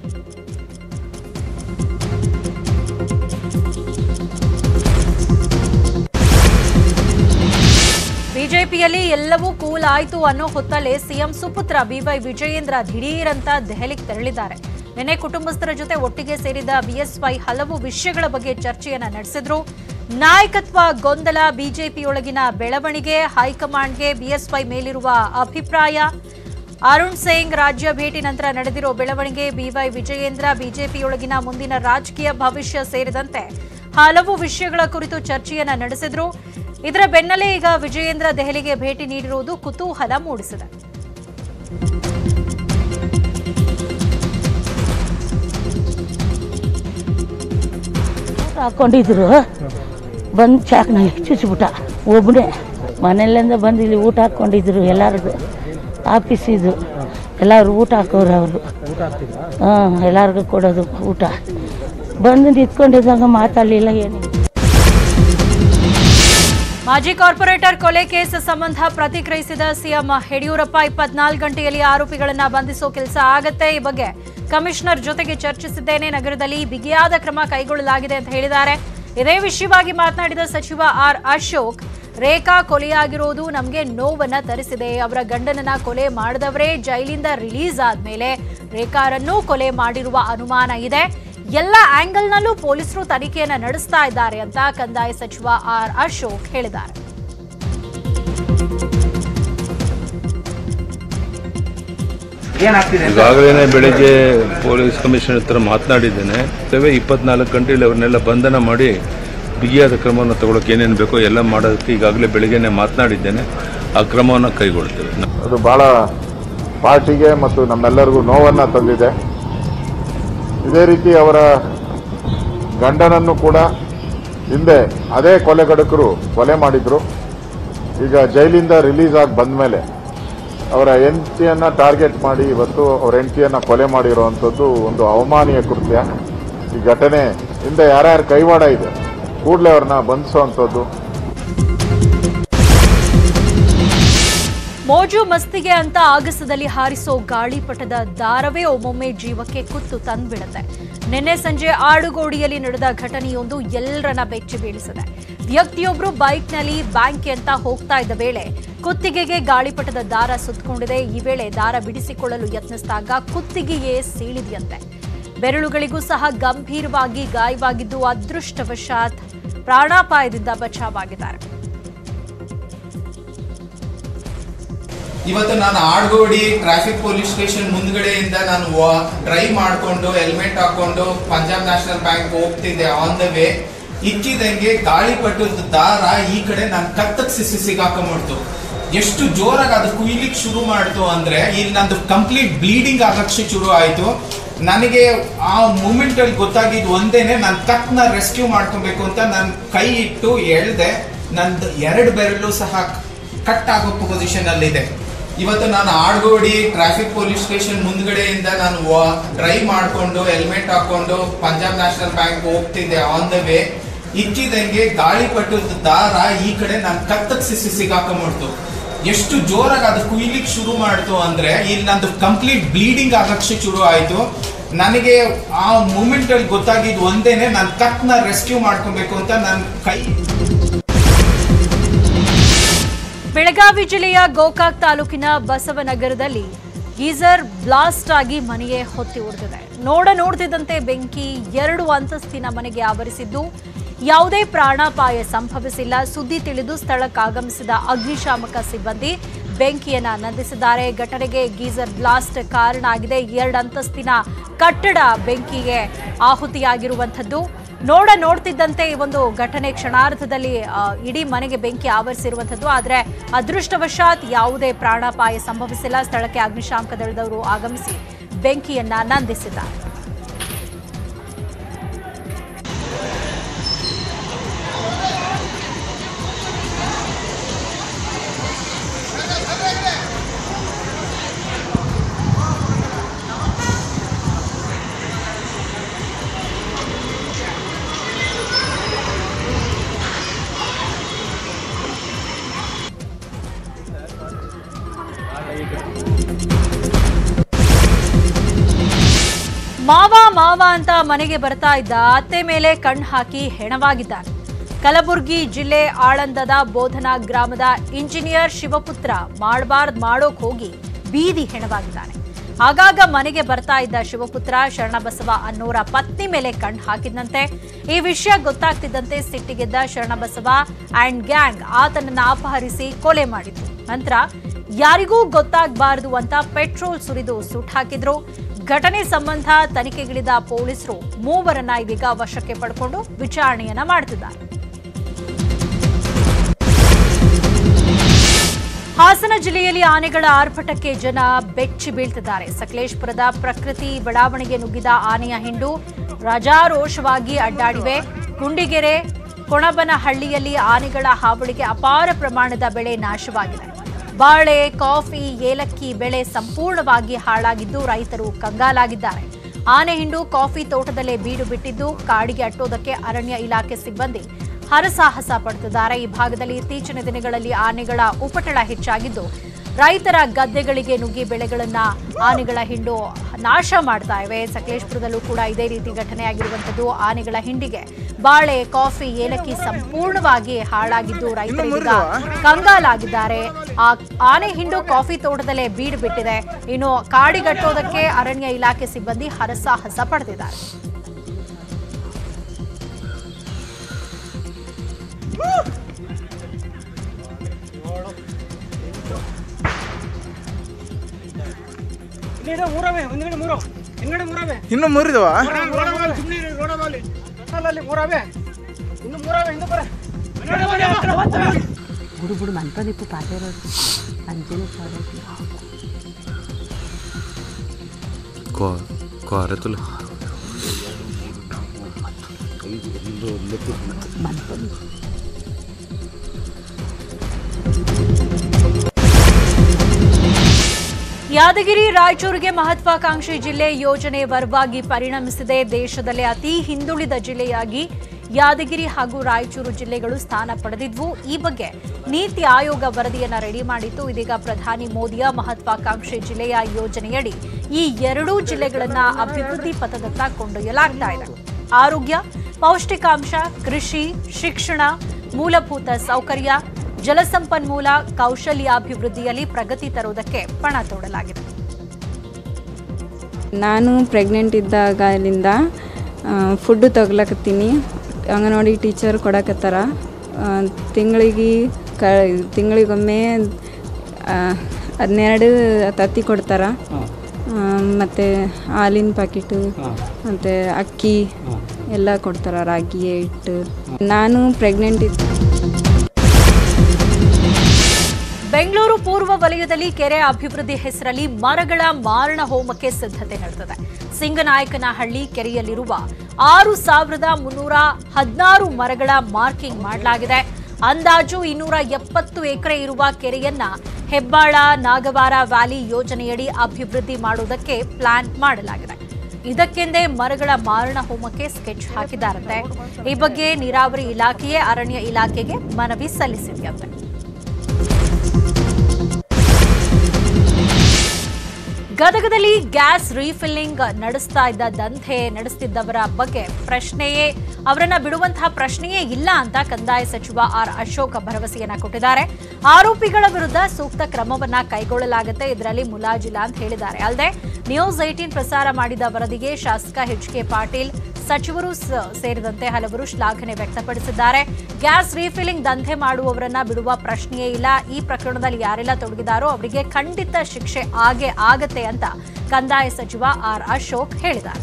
ಬಿಜೆಪಿಯಲ್ಲಿ ಎಲ್ಲವೂ ಕೂಲ್ ಆಯ್ತು ಅನ್ನೋ ಹೊತ್ತಲ್ಲೇ ಸಿಎಂ ಸುಪುತ್ರ ಬಿವೈ ವಿಜಯೇಂದ್ರ ದಿಢೀರಂತ ದೆಹಲಿಗೆ ತೆರಳಿದ್ದಾರೆ ನಿನ್ನೆ ಕುಟುಂಬಸ್ಥರ ಜೊತೆ ಒಟ್ಟಿಗೆ ಸೇರಿದ ಬಿಎಸ್ವೈ ಹಲವು ವಿಷಯಗಳ ಬಗ್ಗೆ ಚರ್ಚೆಯನ್ನ ನಡೆಸಿದ್ರು ನಾಯಕತ್ವ ಗೊಂದಲ ಬಿಜೆಪಿಯೊಳಗಿನ ಬೆಳವಣಿಗೆ ಹೈಕಮಾಂಡ್ಗೆ ಬಿಎಸ್ವೈ ಮೇಲಿರುವ ಅಭಿಪ್ರಾಯ ಅರುಣ್ ಸಿಂಗ್ ರಾಜ್ಯ ಭೇಟಿ ನಂತರ ನಡೆದಿರೋ ಬೆಳವಣಿಗೆ ಬಿವೈ ವಿಜಯೇಂದ್ರ ಬಿಜೆಪಿಯೊಳಗಿನ ಮುಂದಿನ ರಾಜಕೀಯ ಭವಿಷ್ಯ ಸೇರಿದಂತೆ ಹಲವು ವಿಷಯಗಳ ಕುರಿತು ಚರ್ಚೆಯನ್ನ ನಡೆಸಿದ್ರು ಇದರ ಬೆನ್ನಲ್ಲೇ ಈಗ ವಿಜಯೇಂದ್ರ ದೆಹಲಿಗೆ ಭೇಟಿ ನೀಡಿರುವುದು ಕುತೂಹಲ ಮೂಡಿಸಿದೆ ಹಾಕೊಂಡಿದ್ರು ಬಂದು ಚಾಕ್ನಲ್ಲಿ ಚುಚ್ಚಿಬಿಟ್ಟ ಒಬ್ಬನೇ ಮನೆಯಲ್ಲಿಂದ ಬಂದು ಇಲ್ಲಿ ಊಟ ಹಾಕ್ಕೊಂಡಿದ್ರು ಎಲ್ಲರಿಗೂ ಆಫೀಸ್ ಇದು ಎಲ್ಲರೂ ಊಟ ಹಾಕೋರು ಅವರು ಹಾಂ ಎಲ್ಲರಿಗೂ ಕೊಡೋದು ಊಟ ಬಂದು ನಿಂತ್ಕೊಂಡಿದ್ದಾಗ ಮಾತಾಡಲಿಲ್ಲ ಏನಿಲ್ಲ ಮಾಜಿ ಕಾರ್ಪೊರೇಟರ್ ಕೊಲೆ ಕೇಸ್ ಸಂಬಂಧ ಪ್ರತಿಕ್ರಿಯಿಸಿದ ಸಿಎಂ ಯಡಿಯೂರಪ್ಪ ಇಪ್ಪತ್ನಾಲ್ಕು ಗಂಟೆಯಲ್ಲಿ ಆರೋಪಿಗಳನ್ನ ಬಂಧಿಸೋ ಕೆಲಸ ಆಗತ್ತೆ ಈ ಬಗ್ಗೆ ಕಮಿಷನರ್ ಜೊತೆಗೆ ಚರ್ಚಿಸಿದ್ದೇನೆ ನಗರದಲ್ಲಿ ಬಿಗಿಯಾದ ಕ್ರಮ ಕೈಗೊಳ್ಳಲಾಗಿದೆ ಅಂತ ಹೇಳಿದ್ದಾರೆ ಇದೇ ವಿಷಯವಾಗಿ ಮಾತನಾಡಿದ ಸಚಿವ ಆರ್ ಅಶೋಕ್ ರೇಖಾ ಕೊಲೆಯಾಗಿರೋದು ನಮಗೆ ನೋವನ್ನ ತರಿಸಿದೆ ಅವರ ಗಂಡನನ್ನ ಕೊಲೆ ಮಾಡಿದವರೇ ಜೈಲಿಂದ ರಿಲೀಸ್ ಆದ್ಮೇಲೆ ರೇಖಾರನ್ನೂ ಕೊಲೆ ಮಾಡಿರುವ ಅನುಮಾನ ಇದೆ ಎಲ್ಲ ಆಂಗಲ್ನಲ್ಲೂ ಪೊಲೀಸರು ತನಿಖೆಯನ್ನ ನಡೆಸ್ತಾ ಇದ್ದಾರೆ ಅಂತ ಕಂದಾಯ ಸಚಿವ ಆರ್ ಅಶೋಕ್ ಹೇಳಿದ್ದಾರೆ ಈಗಾಗಲೇ ಬೆಳಿಗ್ಗೆ ಪೊಲೀಸ್ ಕಮಿಷನರ್ ಹತ್ರ ಮಾತನಾಡಿದ್ದೇನೆ ಇಲ್ಲವೇ ಇಪ್ಪತ್ನಾಲ್ಕು ಗಂಟೆಯಲ್ಲಿ ಅವ್ರನ್ನೆಲ್ಲ ಬಂಧನ ಮಾಡಿ ಬಿಗಿಯಾದ ಕ್ರಮವನ್ನು ತಗೊಳ್ಳೋಕೆ ಏನೇನು ಬೇಕೋ ಎಲ್ಲ ಮಾಡೋದಕ್ಕೆ ಈಗಾಗಲೇ ಬೆಳಿಗ್ಗೆನೆ ಮಾತನಾಡಿದ್ದೇನೆ ಆ ಕ್ರಮವನ್ನು ಕೈಗೊಳ್ತೇವೆ ಅದು ಬಹಳ ಪಾರ್ಟಿಗೆ ಮತ್ತು ನಮ್ಮೆಲ್ಲರಿಗೂ ನೋವನ್ನು ತಂದಿದೆ ಇದೇ ರೀತಿ ಅವರ ಗಂಡನನ್ನು ಕೂಡ ಹಿಂದೆ ಅದೇ ಕೊಲೆಗಡಕರು ಕೊಲೆ ಮಾಡಿದ್ರು ಈಗ ಜೈಲಿಂದ ರಿಲೀಸ್ ಆಗಿ ಬಂದ ಮೇಲೆ ಅವರ ಹೆಂಡತಿಯನ್ನ ಟಾರ್ಗೆಟ್ ಮಾಡಿ ಇವತ್ತು ಅವರ ಹೆಂಡತಿಯನ್ನ ಕೊಲೆ ಮಾಡಿರುವಂಥದ್ದು ಒಂದು ಅವಮಾನೀಯ ಕೃತ್ಯ ಈ ಘಟನೆ ಹಿಂದೆ ಯಾರ್ಯಾರ ಕೈವಾಡ ಇದೆ ಕೂಡಲೇ ಅವ್ರನ್ನ ಬಂಧಿಸುವಂಥದ್ದು ಮೋಜು ಮಸ್ತಿಗೆ ಅಂತ ಆಗಸದಲ್ಲಿ ಹಾರಿಸೋ ಗಾಳಿಪಟದ ದಾರವೇ ಒಮ್ಮೊಮ್ಮೆ ಜೀವಕ್ಕೆ ಕುತ್ತು ತಂದ್ಬಿಡುತ್ತೆ ನಿನ್ನೆ ಸಂಜೆ ಆಡುಗೋಡಿಯಲ್ಲಿ ನಡೆದ ಘಟನೆಯೊಂದು ಎಲ್ಲರನ್ನ ಬೆಚ್ಚಿ ಬೀಳಿಸಿದೆ ವ್ಯಕ್ತಿಯೊಬ್ಬರು ಬೈಕ್ನಲ್ಲಿ ಬ್ಯಾಂಕ್ಗೆ ಅಂತ ಹೋಗ್ತಾ ಇದ್ದ ವೇಳೆ ಕುತ್ತಿಗೆಗೆ ಗಾಳಿಪಟದ ದಾರ ಸುತ್ತಕೊಂಡಿದೆ ಈ ವೇಳೆ ದಾರ ಬಿಡಿಸಿಕೊಳ್ಳಲು ಯತ್ನಿಸಿದಾಗ ಕುತ್ತಿಗೆಯೇ ಸೀಳಿದೆಯಂತೆ ಬೆರಳುಗಳಿಗೂ ಸಹ ಗಂಭೀರವಾಗಿ ಗಾಯವಾಗಿದ್ದು ಅದೃಷ್ಟವಶಾತ್ ಪ್ರಾಣಾಪಾಯದಿಂದ ಬಚಾವಾಗಿದ್ದಾರೆ ಇವತ್ತು ನಾನು ಆಡ್ಗೋಡಿ ಟ್ರಾಫಿಕ್ ಪೊಲೀಸ್ ಸ್ಟೇಷನ್ ಮುಂದ್ಗಡೆಯಿಂದ ನಾನು ಡ್ರೈವ್ ಮಾಡ್ಕೊಂಡು ಹೆಲ್ಮೆಟ್ ಹಾಕೊಂಡು ಪಂಜಾಬ್ ನ್ಯಾಷನಲ್ ಬ್ಯಾಂಕ್ ಹೋಗ್ತಿದ್ದೆ ಆನ್ ದ ವೇ ಇಕ್ಕಿದಂಗೆ ಗಾಳಿಪಟದ ದಾರ ಈ ಕಡೆ ನಾನು ಕತ್ತಕ್ ಸಿಸಿ ಸಿಗಾಕೊಂಡ್ಬಿಡ್ತು ಎಷ್ಟು ಜೋರಾಗಿ ಅದು ಕುಯ್ಲಿಕ್ ಶುರು ಮಾಡ್ತು ಅಂದ್ರೆ ಇಲ್ಲಿ ನಂದು ಕಂಪ್ಲೀಟ್ ಬ್ಲೀಡಿಂಗ್ ಆಗಕ್ಕೆ ಶುರು ಆಯ್ತು ನನಗೆ ಆ ಮೂಮೆಂಟ್ ಅಲ್ಲಿ ಗೊತ್ತಾಗಿದ್ದು ಒಂದೇನೆ ನಾನು ಕತ್ನ ರೆಸ್ಕ್ಯೂ ಮಾಡ್ಕೊಬೇಕು ಅಂತ ನಾನು ಕೈ ಇಟ್ಟು ಎಳ್ದೆ ನಂದು ಎರಡು ಬೆರಳು ಸಹ ಕಟ್ ಆಗೋ ಪೊಸಿಷನ್ ಅಲ್ಲಿದೆ ಇವತ್ತು ನಾನು ಆಡ್ಗೋಡಿ ಟ್ರಾಫಿಕ್ ಪೊಲೀಸ್ ಸ್ಟೇಷನ್ ಮುಂದ್ಗಡೆಯಿಂದ ನಾನು ಡ್ರೈವ್ ಮಾಡ್ಕೊಂಡು ಹೆಲ್ಮೆಟ್ ಹಾಕೊಂಡು ಪಂಜಾಬ್ ನ್ಯಾಷನಲ್ ಬ್ಯಾಂಕ್ ಹೋಗ್ತಿದ್ದೆ ಆನ್ ದ ವೇ ಇಕ್ಕಿದಂಗೆ ಗಾಳಿಪಟದ ದಾರ ಈ ಕಡೆ ನಾನು ಕತ್ತಕ್ ಸಿಸಿ ಸಿಗಾಕೊಂಡ್ಬಿಡ್ತು ಎಷ್ಟು ಜೋರಾಗಿ ಅದು ಕುಯ್ಲಿಕ್ ಶುರು ಮಾಡ್ತು ಅಂದ್ರೆ ಇಲ್ಲಿ ನಂದು ಕಂಪ್ಲೀಟ್ ಬ್ಲೀಡಿಂಗ್ ಆಗಕ್ಕೆ ಶುರು ಆಯ್ತು ನನಗೆ ಆ ಮೂಮೆಂಟ್ ಅಲ್ಲಿ ಗೊತ್ತಾಗಿದ್ದು ಒಂದೇನೆ ನಾನು ಕತ್ನ ರೆಸ್ಕ್ಯೂ ಮಾಡ್ಕೊಬೇಕು ಅಂತ ನನ್ನ ಕೈ ಬೆಳಗಾವಿ ಜಿಲ್ಲೆಯ ಗೋಕಾಕ್ ತಾಲೂಕಿನ ಬಸವನಗರದಲ್ಲಿ ಗೀಸರ್ ಬ್ಲಾಸ್ಟ್ ಆಗಿ ಮನೆಗೆ ಹೊತ್ತಿ ಉಳಿದಿದೆ ನೋಡ ನೋಡ್ತಿದ್ದಂತೆ ಬೆಂಕಿ ಎರಡು ಅಂತಸ್ತಿನ ಮನೆಗೆ ಆವರಿಸಿದ್ದು ಯಾವುದೇ ಪ್ರಾಣಾಪಾಯ ಸಂಭವಿಸಿಲ್ಲ ಸುದ್ದಿ ತಿಳಿದು ಸ್ಥಳಕ್ಕೆ ಆಗಮಿಸಿದ ಅಗ್ನಿಶಾಮಕ ಸಿಬ್ಬಂದಿ ಬೆಂಕಿಯನ್ನ ನಂದಿಸಿದ್ದಾರೆ ಘಟನೆಗೆ ಗೀಸರ್ ಬ್ಲಾಸ್ಟ್ ಕಾರಣ ಆಗಿದೆ ಎರಡು ಅಂತಸ್ತಿನ ಕಟ್ಟಡ ಬೆಂಕಿಗೆ ಆಹುತಿಯಾಗಿರುವಂಥದ್ದು ನೋಡ ನೋಡ್ತಿದ್ದಂತೆ ಈ ಒಂದು ಘಟನೆ ಕ್ಷಣಾರ್ಧದಲ್ಲಿ ಆ, ಇಡೀ ಮನೆಗೆ ಬೆಂಕಿ ಆವರಿಸಿರುವಂಥದ್ದು ಆದರೆ ಅದೃಷ್ಟವಶಾತ್ ಯಾವುದೇ ಪ್ರಾಣಾಪಾಯ ಸಂಭವಿಸಿಲ್ಲ ಸ್ಥಳಕ್ಕೆ ಅಗ್ನಿಶಾಮಕ ದಳದವರು ಆಗಮಿಸಿ ಬೆಂಕಿಯನ್ನ ನಂದಿಸಿದ್ದಾರೆ ಮಾವ ಮಾವ ಅಂತ ಮನೆಗೆ ಬರ್ತಾ ಇದ್ದ ಅತ್ತೆ ಮೇಲೆ ಕಣ್ಣು ಹಾಕಿ ಹೆಣವಾಗಿದ್ದಾನೆ ಕಲಬುರಗಿ ಜಿಲ್ಲೆ ಆಳಂದದ ಬೋಧನಾ ಗ್ರಾಮದ ಇಂಜಿನಿಯರ್ ಶಿವಪುತ್ರ ಮಾಡಬಾರ್ದ್ ಮಾಡೋಕ್ ಹೋಗಿ ಬೀದಿ ಹೆಣವಾಗಿದ್ದಾನೆ ಆಗಾಗ ಮನೆಗೆ ಬರ್ತಾ ಇದ್ದ ಶಿವಪುತ್ರ ಶರಣಬಸವ ಅನ್ನೋರ ಪತ್ನಿ ಮೇಲೆ ಕಣ್ಣು ಹಾಕಿದಂತೆ ಈ ವಿಷಯ ಗೊತ್ತಾಗ್ತಿದ್ದಂತೆ ಸಿಟ್ಟಿಗೆದ್ದ ಶರಣಬಸವ ಅಂಡ್ ಗ್ಯಾಂಗ್ ಆತನನ್ನ ಅಪಹರಿಸಿ ಕೊಲೆ ಮಾಡಿದ್ರು ನಂತರ ಯಾರಿಗೂ ಗೊತ್ತಾಗಬಾರದು ಅಂತ ಪೆಟ್ರೋಲ್ ಸುರಿದು ಸುಟ್ಟು ಹಾಕಿದ್ರು ಘಟನೆ ಸಂಬಂಧ ತನಿಖೆಗಿಳಿದ ಪೊಲೀಸರು ಮೂವರನ್ನ ಇದೀಗ ವಶಕ್ಕೆ ಪಡ್ಕೊಂಡು ವಿಚಾರಣೆಯನ್ನ ಮಾಡ್ತಿದ್ದಾರೆ ಹಾಸನ ಜಿಲ್ಲೆಯಲ್ಲಿ ಆನೆಗಳ ಆರ್ಭಟಕ್ಕೆ ಜನ ಬೆಚ್ಚಿ ಬೀಳ್ತಿದ್ದಾರೆ ಸಕಲೇಶ್ಪುರದ ಪ್ರಕೃತಿ ಬಡಾವಣೆಗೆ ನುಗ್ಗಿದ ಆನೆಯ ಹಿಂಡು ರಾಜಾರೋಷವಾಗಿ ಅಡ್ಡಾಡಿವೆ ಗುಂಡಿಗೆರೆ ಕೊಣಬನಹಳ್ಳಿಯಲ್ಲಿ ಆನೆಗಳ ಹಾವಳಿಗೆ ಅಪಾರ ಪ್ರಮಾಣದ ಬೆಳೆ ನಾಶವಾಗಿದೆ ಬಾಳೆ ಕಾಫಿ ಏಲಕ್ಕಿ ಬೆಳೆ ಸಂಪೂರ್ಣವಾಗಿ ಹಾಳಾಗಿದ್ದು ರೈತರು ಕಂಗಾಲಾಗಿದ್ದಾರೆ ಆನೆ ಹಿಂಡು ಕಾಫಿ ತೋಟದಲ್ಲೇ ಬೀಡು ಬಿಟ್ಟಿದ್ದು ಕಾಡಿಗೆ ಅಟ್ಟೋದಕ್ಕೆ ಅರಣ್ಯ ಇಲಾಖೆ ಸಿಬ್ಬಂದಿ ಹರಸಾಹಸ ಪಡುತ್ತಿದ್ದಾರೆ ಈ ಭಾಗದಲ್ಲಿ ಇತ್ತೀಚಿನ ದಿನಗಳಲ್ಲಿ ಆನೆಗಳ ಉಪಟಳ ಹೆಚ್ಚಾಗಿದ್ದು ರೈತರ ಗದ್ದೆಗಳಿಗೆ ನುಗ್ಗಿ ಬೆಳೆಗಳನ್ನ ಆನೆಗಳ ಹಿಂಡು ನಾಶ ಮಾಡ್ತಾ ಇವೆ ಸಕಲೇಶ್ಪುರದಲ್ಲೂ ಕೂಡ ಇದೇ ರೀತಿ ಘಟನೆಯಾಗಿರುವಂತದ್ದು ಆನೆಗಳ ಹಿಂಡಿಗೆ ಬಾಳೆ ಕಾಫಿ ಏಲಕ್ಕಿ ಸಂಪೂರ್ಣವಾಗಿ ಹಾಳಾಗಿದ್ದು ರೈತರಿಂದ ಕಂಗಾಲಾಗಿದ್ದಾರೆ ಆ ಆನೆ ಹಿಂಡು ಕಾಫಿ ತೋಟದಲ್ಲೇ ಬೀಡು ಬಿಟ್ಟಿದೆ ಇನ್ನು ಕಾಡಿಗಟ್ಟೋದಕ್ಕೆ ಅರಣ್ಯ ಇಲಾಖೆ ಸಿಬ್ಬಂದಿ ಹರಸಾಹಸ ಪಡೆದಿದ್ದಾರೆ ಇನ್ನು ಮೂರಿದವ ಬುಡು ಬುಡು ಮನ್ಪದಿಪ್ಪು ಪಾತೆ ಇರೋದು ಅಂಜನೆ ಕೋರೆ ತುಲ ಮನ್ಪದಿ ಯಾದಗಿರಿ ರಾಯಚೂರಿಗೆ ಮಹತ್ವಾಕಾಂಕ್ಷಿ ಜಿಲ್ಲೆ ಯೋಜನೆ ವರವಾಗಿ ಪರಿಣಮಿಸಿದೆ ದೇಶದಲ್ಲೇ ಅತಿ ಹಿಂದುಳಿದ ಜಿಲ್ಲೆಯಾಗಿ ಯಾದಗಿರಿ ಹಾಗೂ ರಾಯಚೂರು ಜಿಲ್ಲೆಗಳು ಸ್ಥಾನ ಪಡೆದಿದ್ವು ಈ ಬಗ್ಗೆ ನೀತಿ ಆಯೋಗ ವರದಿಯನ್ನ ರೆಡಿ ಮಾಡಿತ್ತು ಇದೀಗ ಪ್ರಧಾನಿ ಮೋದಿಯ ಮಹತ್ವಾಕಾಂಕ್ಷಿ ಜಿಲ್ಲೆಯ ಯೋಜನೆಯಡಿ ಈ ಎರಡೂ ಜಿಲ್ಲೆಗಳನ್ನ ಅಭಿವೃದ್ಧಿ ಪಥದತ್ತ ಕೊಂಡೊಯ್ಯಲಾಗ್ತಾ ಇದೆ ಆರೋಗ್ಯ ಪೌಷ್ಟಿಕಾಂಶ ಕೃಷಿ ಶಿಕ್ಷಣ ಮೂಲಭೂತ ಸೌಕರ್ಯ ಜಲಸಂಪನ್ಮೂಲ ಕೌಶಲ್ಯಾಭಿವೃದ್ಧಿಯಲ್ಲಿ ಪ್ರಗತಿ ತರುವುದಕ್ಕೆ ಪಣ ತೊಡಲಾಗಿದೆ ನಾನು ಪ್ರೆಗ್ನೆಂಟ್ ಇದ್ದಾಗಲಿಂದ ಫುಡ್ಡು ತಗ್ಲಕತ್ತೀನಿ ಅಂಗನವಾಡಿ ಟೀಚರ್ ಕೊಡಕತ್ತಾರ ತಿಂಗಳಿಗೆ ಕ ತಿಂಗಳಿಗೊಮ್ಮೆ ಹನ್ನೆರಡು ತತ್ತಿ ಕೊಡ್ತಾರ ಮತ್ತು ಹಾಲಿನ ಪ್ಯಾಕೆಟು ಮತ್ತು ಅಕ್ಕಿ ಎಲ್ಲ ಕೊಡ್ತಾರ ರಾಗಿ ಹಿಟ್ಟು ನಾನು ಪ್ರೆಗ್ನೆಂಟ್ ಇದ್ದ ಬೆಂಗಳೂರು ಪೂರ್ವ ವಲಯದಲ್ಲಿ ಕೆರೆ ಅಭಿವೃದ್ಧಿ ಹೆಸರಲ್ಲಿ ಮರಗಳ ಮಾರಣ ಹೋಮಕ್ಕೆ ಸಿದ್ಧತೆ ನಡೆದಿದೆ ಸಿಂಗನಾಯಕನಹಳ್ಳಿ ಕೆರೆಯಲ್ಲಿರುವ ಆರು ಸಾವಿರದ ಮುನ್ನೂರ ಹದಿನಾರು ಮರಗಳ ಮಾರ್ಕಿಂಗ್ ಮಾಡಲಾಗಿದೆ ಅಂದಾಜು ಇನ್ನೂರ ಎಪ್ಪತ್ತು ಎಕರೆ ಇರುವ ಕೆರೆಯನ್ನ ಹೆಬ್ಬಾಳ ನಾಗವಾರ ವ್ಯಾಲಿ ಯೋಜನೆಯಡಿ ಅಭಿವೃದ್ಧಿ ಮಾಡುವುದಕ್ಕೆ ಪ್ಲಾನ್ ಮಾಡಲಾಗಿದೆ ಇದಕ್ಕೆಂದೇ ಮರಗಳ ಮಾರಣ ಹೋಮಕ್ಕೆ ಸ್ಕೆಚ್ ಹಾಕಿದ್ದಾರಂತೆ ಈ ಬಗ್ಗೆ ನೀರಾವರಿ ಇಲಾಖೆಯೇ ಅರಣ್ಯ ಇಲಾಖೆಗೆ ಮನವಿ ಸಲ್ಲಿಸಿದೆಯಂತೆ ಗದಗದಲ್ಲಿ ಗ್ಯಾಸ್ ರೀಫಿಲ್ಲಿಂಗ್ ನಡೆಸ್ತಾ ಇದ್ದ ದಂಧೆ ನಡೆಸ್ತಿದ್ದವರ ಬಗ್ಗೆ ಪ್ರಶ್ನೆಯೇ ಅವರನ್ನ ಬಿಡುವಂತಹ ಪ್ರಶ್ನೆಯೇ ಇಲ್ಲ ಅಂತ ಕಂದಾಯ ಸಚಿವ ಆರ್ ಅಶೋಕ್ ಭರವಸೆಯನ್ನ ಕೊಟ್ಟಿದ್ದಾರೆ ಆರೋಪಿಗಳ ವಿರುದ್ಧ ಸೂಕ್ತ ಕ್ರಮವನ್ನ ಕೈಗೊಳ್ಳಲಾಗುತ್ತೆ ಇದರಲ್ಲಿ ಮುಲಾಜಿಲ್ಲ ಅಂತ ಹೇಳಿದ್ದಾರೆ ಅಲ್ಲದೆ ನ್ಯೂಸ್ ಏಟೀನ್ ಪ್ರಸಾರ ಮಾಡಿದ ವರದಿಗೆ ಶಾಸಕ ಎಚ್ ಕೆ ಪಾಟೀಲ್ ಸಚಿವರು ಸ- ಸೇರಿದಂತೆ ಹಲವರು ಶ್ಲಾಘನೆ ವ್ಯಕ್ತಪಡಿಸಿದ್ದಾರೆ ಗ್ಯಾಸ್ ರೀಫಿಲ್ಲಿಂಗ್ ದಂಧೆ ಮಾಡುವವರನ್ನ ಬಿಡುವ ಪ್ರಶ್ನೆಯೇ ಇಲ್ಲ ಈ ಪ್ರಕರಣದಲ್ಲಿ ಯಾರೆಲ್ಲ ತೊಡಗಿದಾರೋ ಅವರಿಗೆ ಖಂಡಿತ ಶಿಕ್ಷೆ ಆಗೇ ಆಗತ್ತೆ ಅಂತ ಕಂದಾಯ ಸಚಿವ ಆರ್ ಅಶೋಕ್ ಹೇಳಿದ್ದಾರೆ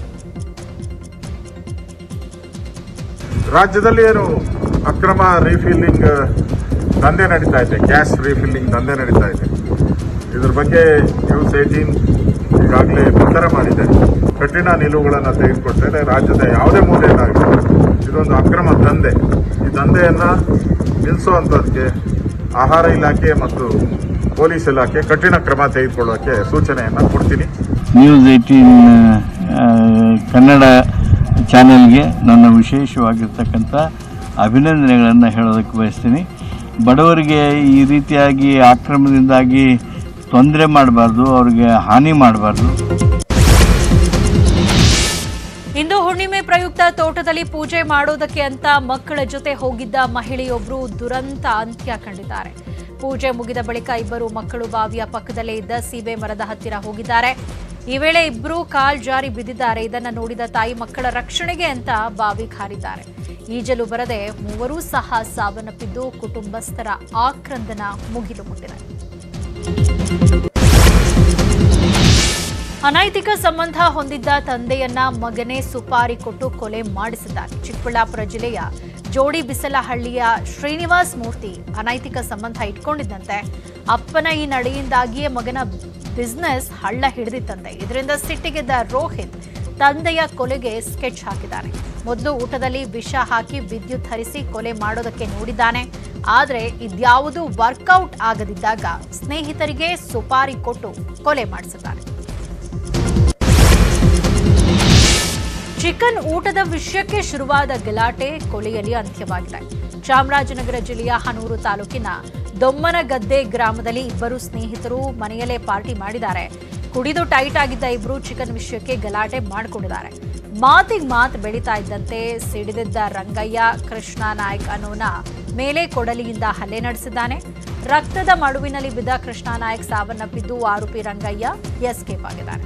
ರಾಜ್ಯದಲ್ಲಿ ಏನು ಅಕ್ರಮ ರೀಫಿಲ್ಲಿಂಗ್ ದಂಧೆ ನಡೀತಾ ಇದೆ ಗ್ಯಾಸ್ ರೀಫಿಲ್ಲಿಂಗ್ ದಂಧೆ ನಡೀತಾ ಇದೆ ಇದ್ರ ಬಗ್ಗೆ ನ್ಯೂಸ್ ಏಟೀನ್ ಈಗಾಗಲೇ ಪ್ರಚಾರ ಮಾಡಿದೆ ಕಠಿಣ ನಿಲುವುಗಳನ್ನು ತೆಗೆದುಕೊಳ್ತಾರೆ ರಾಜ್ಯದ ಯಾವುದೇ ಮೂಲೆಯಲ್ಲಾಗಲಿ ಇದೊಂದು ಅಕ್ರಮ ದಂಧೆ ಈ ದಂಧೆಯನ್ನು ನಿಲ್ಲಿಸುವಂಥದ್ದಕ್ಕೆ ಆಹಾರ ಇಲಾಖೆ ಮತ್ತು ಪೊಲೀಸ್ ಇಲಾಖೆ ಕಠಿಣ ಕ್ರಮ ತೆಗೆದುಕೊಳ್ಳೋಕ್ಕೆ ಸೂಚನೆಯನ್ನು ಕೊಡ್ತೀನಿ ನ್ಯೂಸ್ ಏಯ್ಟೀನ್ ಕನ್ನಡ ಚಾನೆಲ್ಗೆ ನನ್ನ ವಿಶೇಷವಾಗಿರ್ತಕ್ಕಂಥ ಅಭಿನಂದನೆಗಳನ್ನು ಹೇಳೋದಕ್ಕೆ ಬಯಸ್ತೀನಿ ಬಡವರಿಗೆ ಈ ರೀತಿಯಾಗಿ ಆಕ್ರಮದಿಂದಾಗಿ ತೊಂದರೆ ಮಾಡಬಾರ್ದು ಅವ್ರಿಗೆ ಹಾನಿ ಮಾಡಬಾರ್ದು ಇಂದು ಹುಣ್ಣಿಮೆ ಪ್ರಯುಕ್ತ ತೋಟದಲ್ಲಿ ಪೂಜೆ ಮಾಡೋದಕ್ಕೆ ಅಂತ ಮಕ್ಕಳ ಜೊತೆ ಹೋಗಿದ್ದ ಮಹಿಳೆಯೊಬ್ಬರು ದುರಂತ ಅಂತ್ಯ ಕಂಡಿದ್ದಾರೆ ಪೂಜೆ ಮುಗಿದ ಬಳಿಕ ಇಬ್ಬರು ಮಕ್ಕಳು ಬಾವಿಯ ಪಕ್ಕದಲ್ಲೇ ಇದ್ದ ಸೀಬೆ ಮರದ ಹತ್ತಿರ ಹೋಗಿದ್ದಾರೆ ಈ ವೇಳೆ ಇಬ್ಬರು ಕಾಲ್ ಜಾರಿ ಬಿದ್ದಿದ್ದಾರೆ ಇದನ್ನ ನೋಡಿದ ತಾಯಿ ಮಕ್ಕಳ ರಕ್ಷಣೆಗೆ ಅಂತ ಬಾವಿ ಹಾರಿದ್ದಾರೆ ಈಜಲು ಬರದೆ ಮೂವರೂ ಸಹ ಸಾವನ್ನಪ್ಪಿದ್ದು ಕುಟುಂಬಸ್ಥರ ಆಕ್ರಂದನ ಮುಗಿಲು ಮುಟ್ಟಿದೆ ಅನೈತಿಕ ಸಂಬಂಧ ಹೊಂದಿದ್ದ ತಂದೆಯನ್ನ ಮಗನೇ ಸುಪಾರಿ ಕೊಟ್ಟು ಕೊಲೆ ಮಾಡಿಸಿದ್ದಾರೆ ಚಿಕ್ಕಬಳ್ಳಾಪುರ ಜಿಲ್ಲೆಯ ಜೋಡಿ ಬಿಸಲಹಳ್ಳಿಯ ಶ್ರೀನಿವಾಸ್ ಮೂರ್ತಿ ಅನೈತಿಕ ಸಂಬಂಧ ಇಟ್ಕೊಂಡಿದ್ದಂತೆ ಅಪ್ಪನ ಈ ನಡೆಯಿಂದಾಗಿಯೇ ಮಗನ ಬಿಸ್ನೆಸ್ ಹಳ್ಳ ಹಿಡಿದಿತ್ತಂತೆ ಇದರಿಂದ ಸಿಟ್ಟಿಗೆದ್ದ ರೋಹಿತ್ ತಂದೆಯ ಕೊಲೆಗೆ ಸ್ಕೆಚ್ ಹಾಕಿದ್ದಾನೆ ಮೊದಲು ಊಟದಲ್ಲಿ ವಿಷ ಹಾಕಿ ವಿದ್ಯುತ್ ಹರಿಸಿ ಕೊಲೆ ಮಾಡೋದಕ್ಕೆ ನೋಡಿದ್ದಾನೆ ಆದರೆ ಇದ್ಯಾವುದೂ ವರ್ಕೌಟ್ ಆಗದಿದ್ದಾಗ ಸ್ನೇಹಿತರಿಗೆ ಸುಪಾರಿ ಕೊಟ್ಟು ಕೊಲೆ ಮಾಡಿಸಿದ್ದಾನೆ ಚಿಕನ್ ಊಟದ ವಿಷಯಕ್ಕೆ ಶುರುವಾದ ಗಲಾಟೆ ಕೊಲೆಯಲ್ಲಿ ಅಂತ್ಯವಾಗಿದೆ ಚಾಮರಾಜನಗರ ಜಿಲ್ಲೆಯ ಹನೂರು ತಾಲೂಕಿನ ದೊಮ್ಮನಗದ್ದೆ ಗ್ರಾಮದಲ್ಲಿ ಇಬ್ಬರು ಸ್ನೇಹಿತರು ಮನೆಯಲ್ಲೇ ಪಾರ್ಟಿ ಮಾಡಿದ್ದಾರೆ ಕುಡಿದು ಟೈಟ್ ಆಗಿದ್ದ ಇಬ್ರು ಚಿಕನ್ ವಿಷಯಕ್ಕೆ ಗಲಾಟೆ ಮಾಡಿಕೊಂಡಿದ್ದಾರೆ ಮಾತಿಗೆ ಮಾತು ಬೆಳೀತಾ ಇದ್ದಂತೆ ಸಿಡಿದಿದ್ದ ರಂಗಯ್ಯ ಕೃಷ್ಣ ನಾಯ್ಕ್ ಅನ್ನೋನ ಮೇಲೆ ಕೊಡಲಿಯಿಂದ ಹಲ್ಲೆ ನಡೆಸಿದ್ದಾನೆ ರಕ್ತದ ಮಡುವಿನಲ್ಲಿ ಬಿದ್ದ ಕೃಷ್ಣ ನಾಯ್ಕ್ ಸಾವನ್ನಪ್ಪಿದ್ದು ಆರೋಪಿ ರಂಗಯ್ಯ ಎಸ್ಕೇಪ್ ಆಗಿದ್ದಾನೆ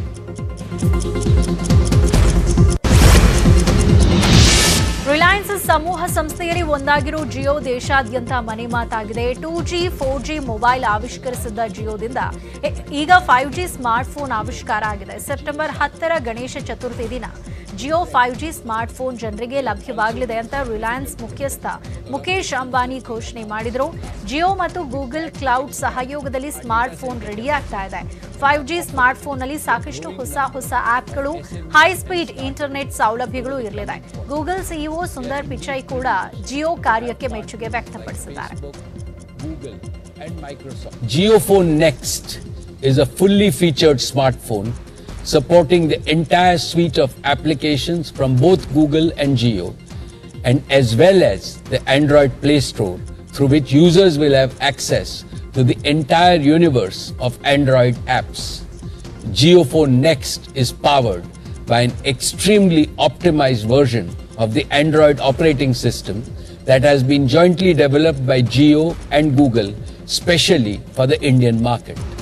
ರಿಲಯನ್ಸ್ ಸಮೂಹ ಸಂಸ್ಥೆಯಲ್ಲಿ ಒಂದಾಗಿರೋ ಜಿಯೋ ದೇಶಾದ್ಯಂತ ಮನೆ ಮಾತಾಗಿದೆ two G four G mobile ಆವಿಷ್ಕರಿಸಿದ್ದ ಜಿಯೋದಿಂದ ಇ- ಈಗ ಫೈವ್ ಜಿ ಸ್ಮಾರ್ಟ್ಫೋನ್ ಆವಿಷ್ಕಾರ ಆಗಿದೆ ಸೆಪ್ಟೆಂಬರ್ ಹತ್ತರ ಗಣೇಶ ಚತುರ್ಥಿ ದಿನ ಜಿಯೋ ಫೈವ್ ಜಿ ಸ್ಮಾರ್ಟ್ಫೋನ್ ಜನರಿಗೆ ಲಭ್ಯವಾಗಲಿದೆ ಅಂತ ರಿಲಯನ್ಸ್ ಮುಖ್ಯಸ್ಥ ಮುಖೇಶ್ ಅಂಬಾನಿ ಘೋಷಣೆ ಮಾಡಿದರು ಜಿಯೋ ಮತ್ತು ಗೂಗಲ್ ಕ್ಲೌಡ್ ಸಹಯೋಗದಲ್ಲಿ ಸ್ಮಾರ್ಟ್ಫೋನ್ ರೆಡಿ ಆಗ್ತಾ ಇದೆ ಫೈವ್ ಜಿ ಸ್ಮಾರ್ಟ್ಫೋನ್ನಲ್ಲಿ ಸಾಕಷ್ಟು ಹೊಸ ಹೊಸ ಆಪ್ಗಳು ಹೈ ಸ್ಪೀಡ್ ಇಂಟರ್ನೆಟ್ ಸೌಲಭ್ಯಗಳು ಇರಲಿದೆ ಗೂಗಲ್ ಸಿಇಒ ಸುಂದರ್ ಪಿಚೈ ಕೂಡ ಜಿಯೋ ಕಾರ್ಯಕ್ಕೆ ಮೆಚ್ಚುಗೆ ವ್ಯಕ್ತಪಡಿಸಿದ್ದಾರೆ JioPhone Next is a fully featured smartphone supporting the entire suite of applications from both Google and Geo, and as well as the Android Play Store, through which users will have access to the entire universe of Android apps. JioPhone Next is powered by an extremely optimized version of the Android operating system that has been jointly developed by Geo and Google specially for the Indian market.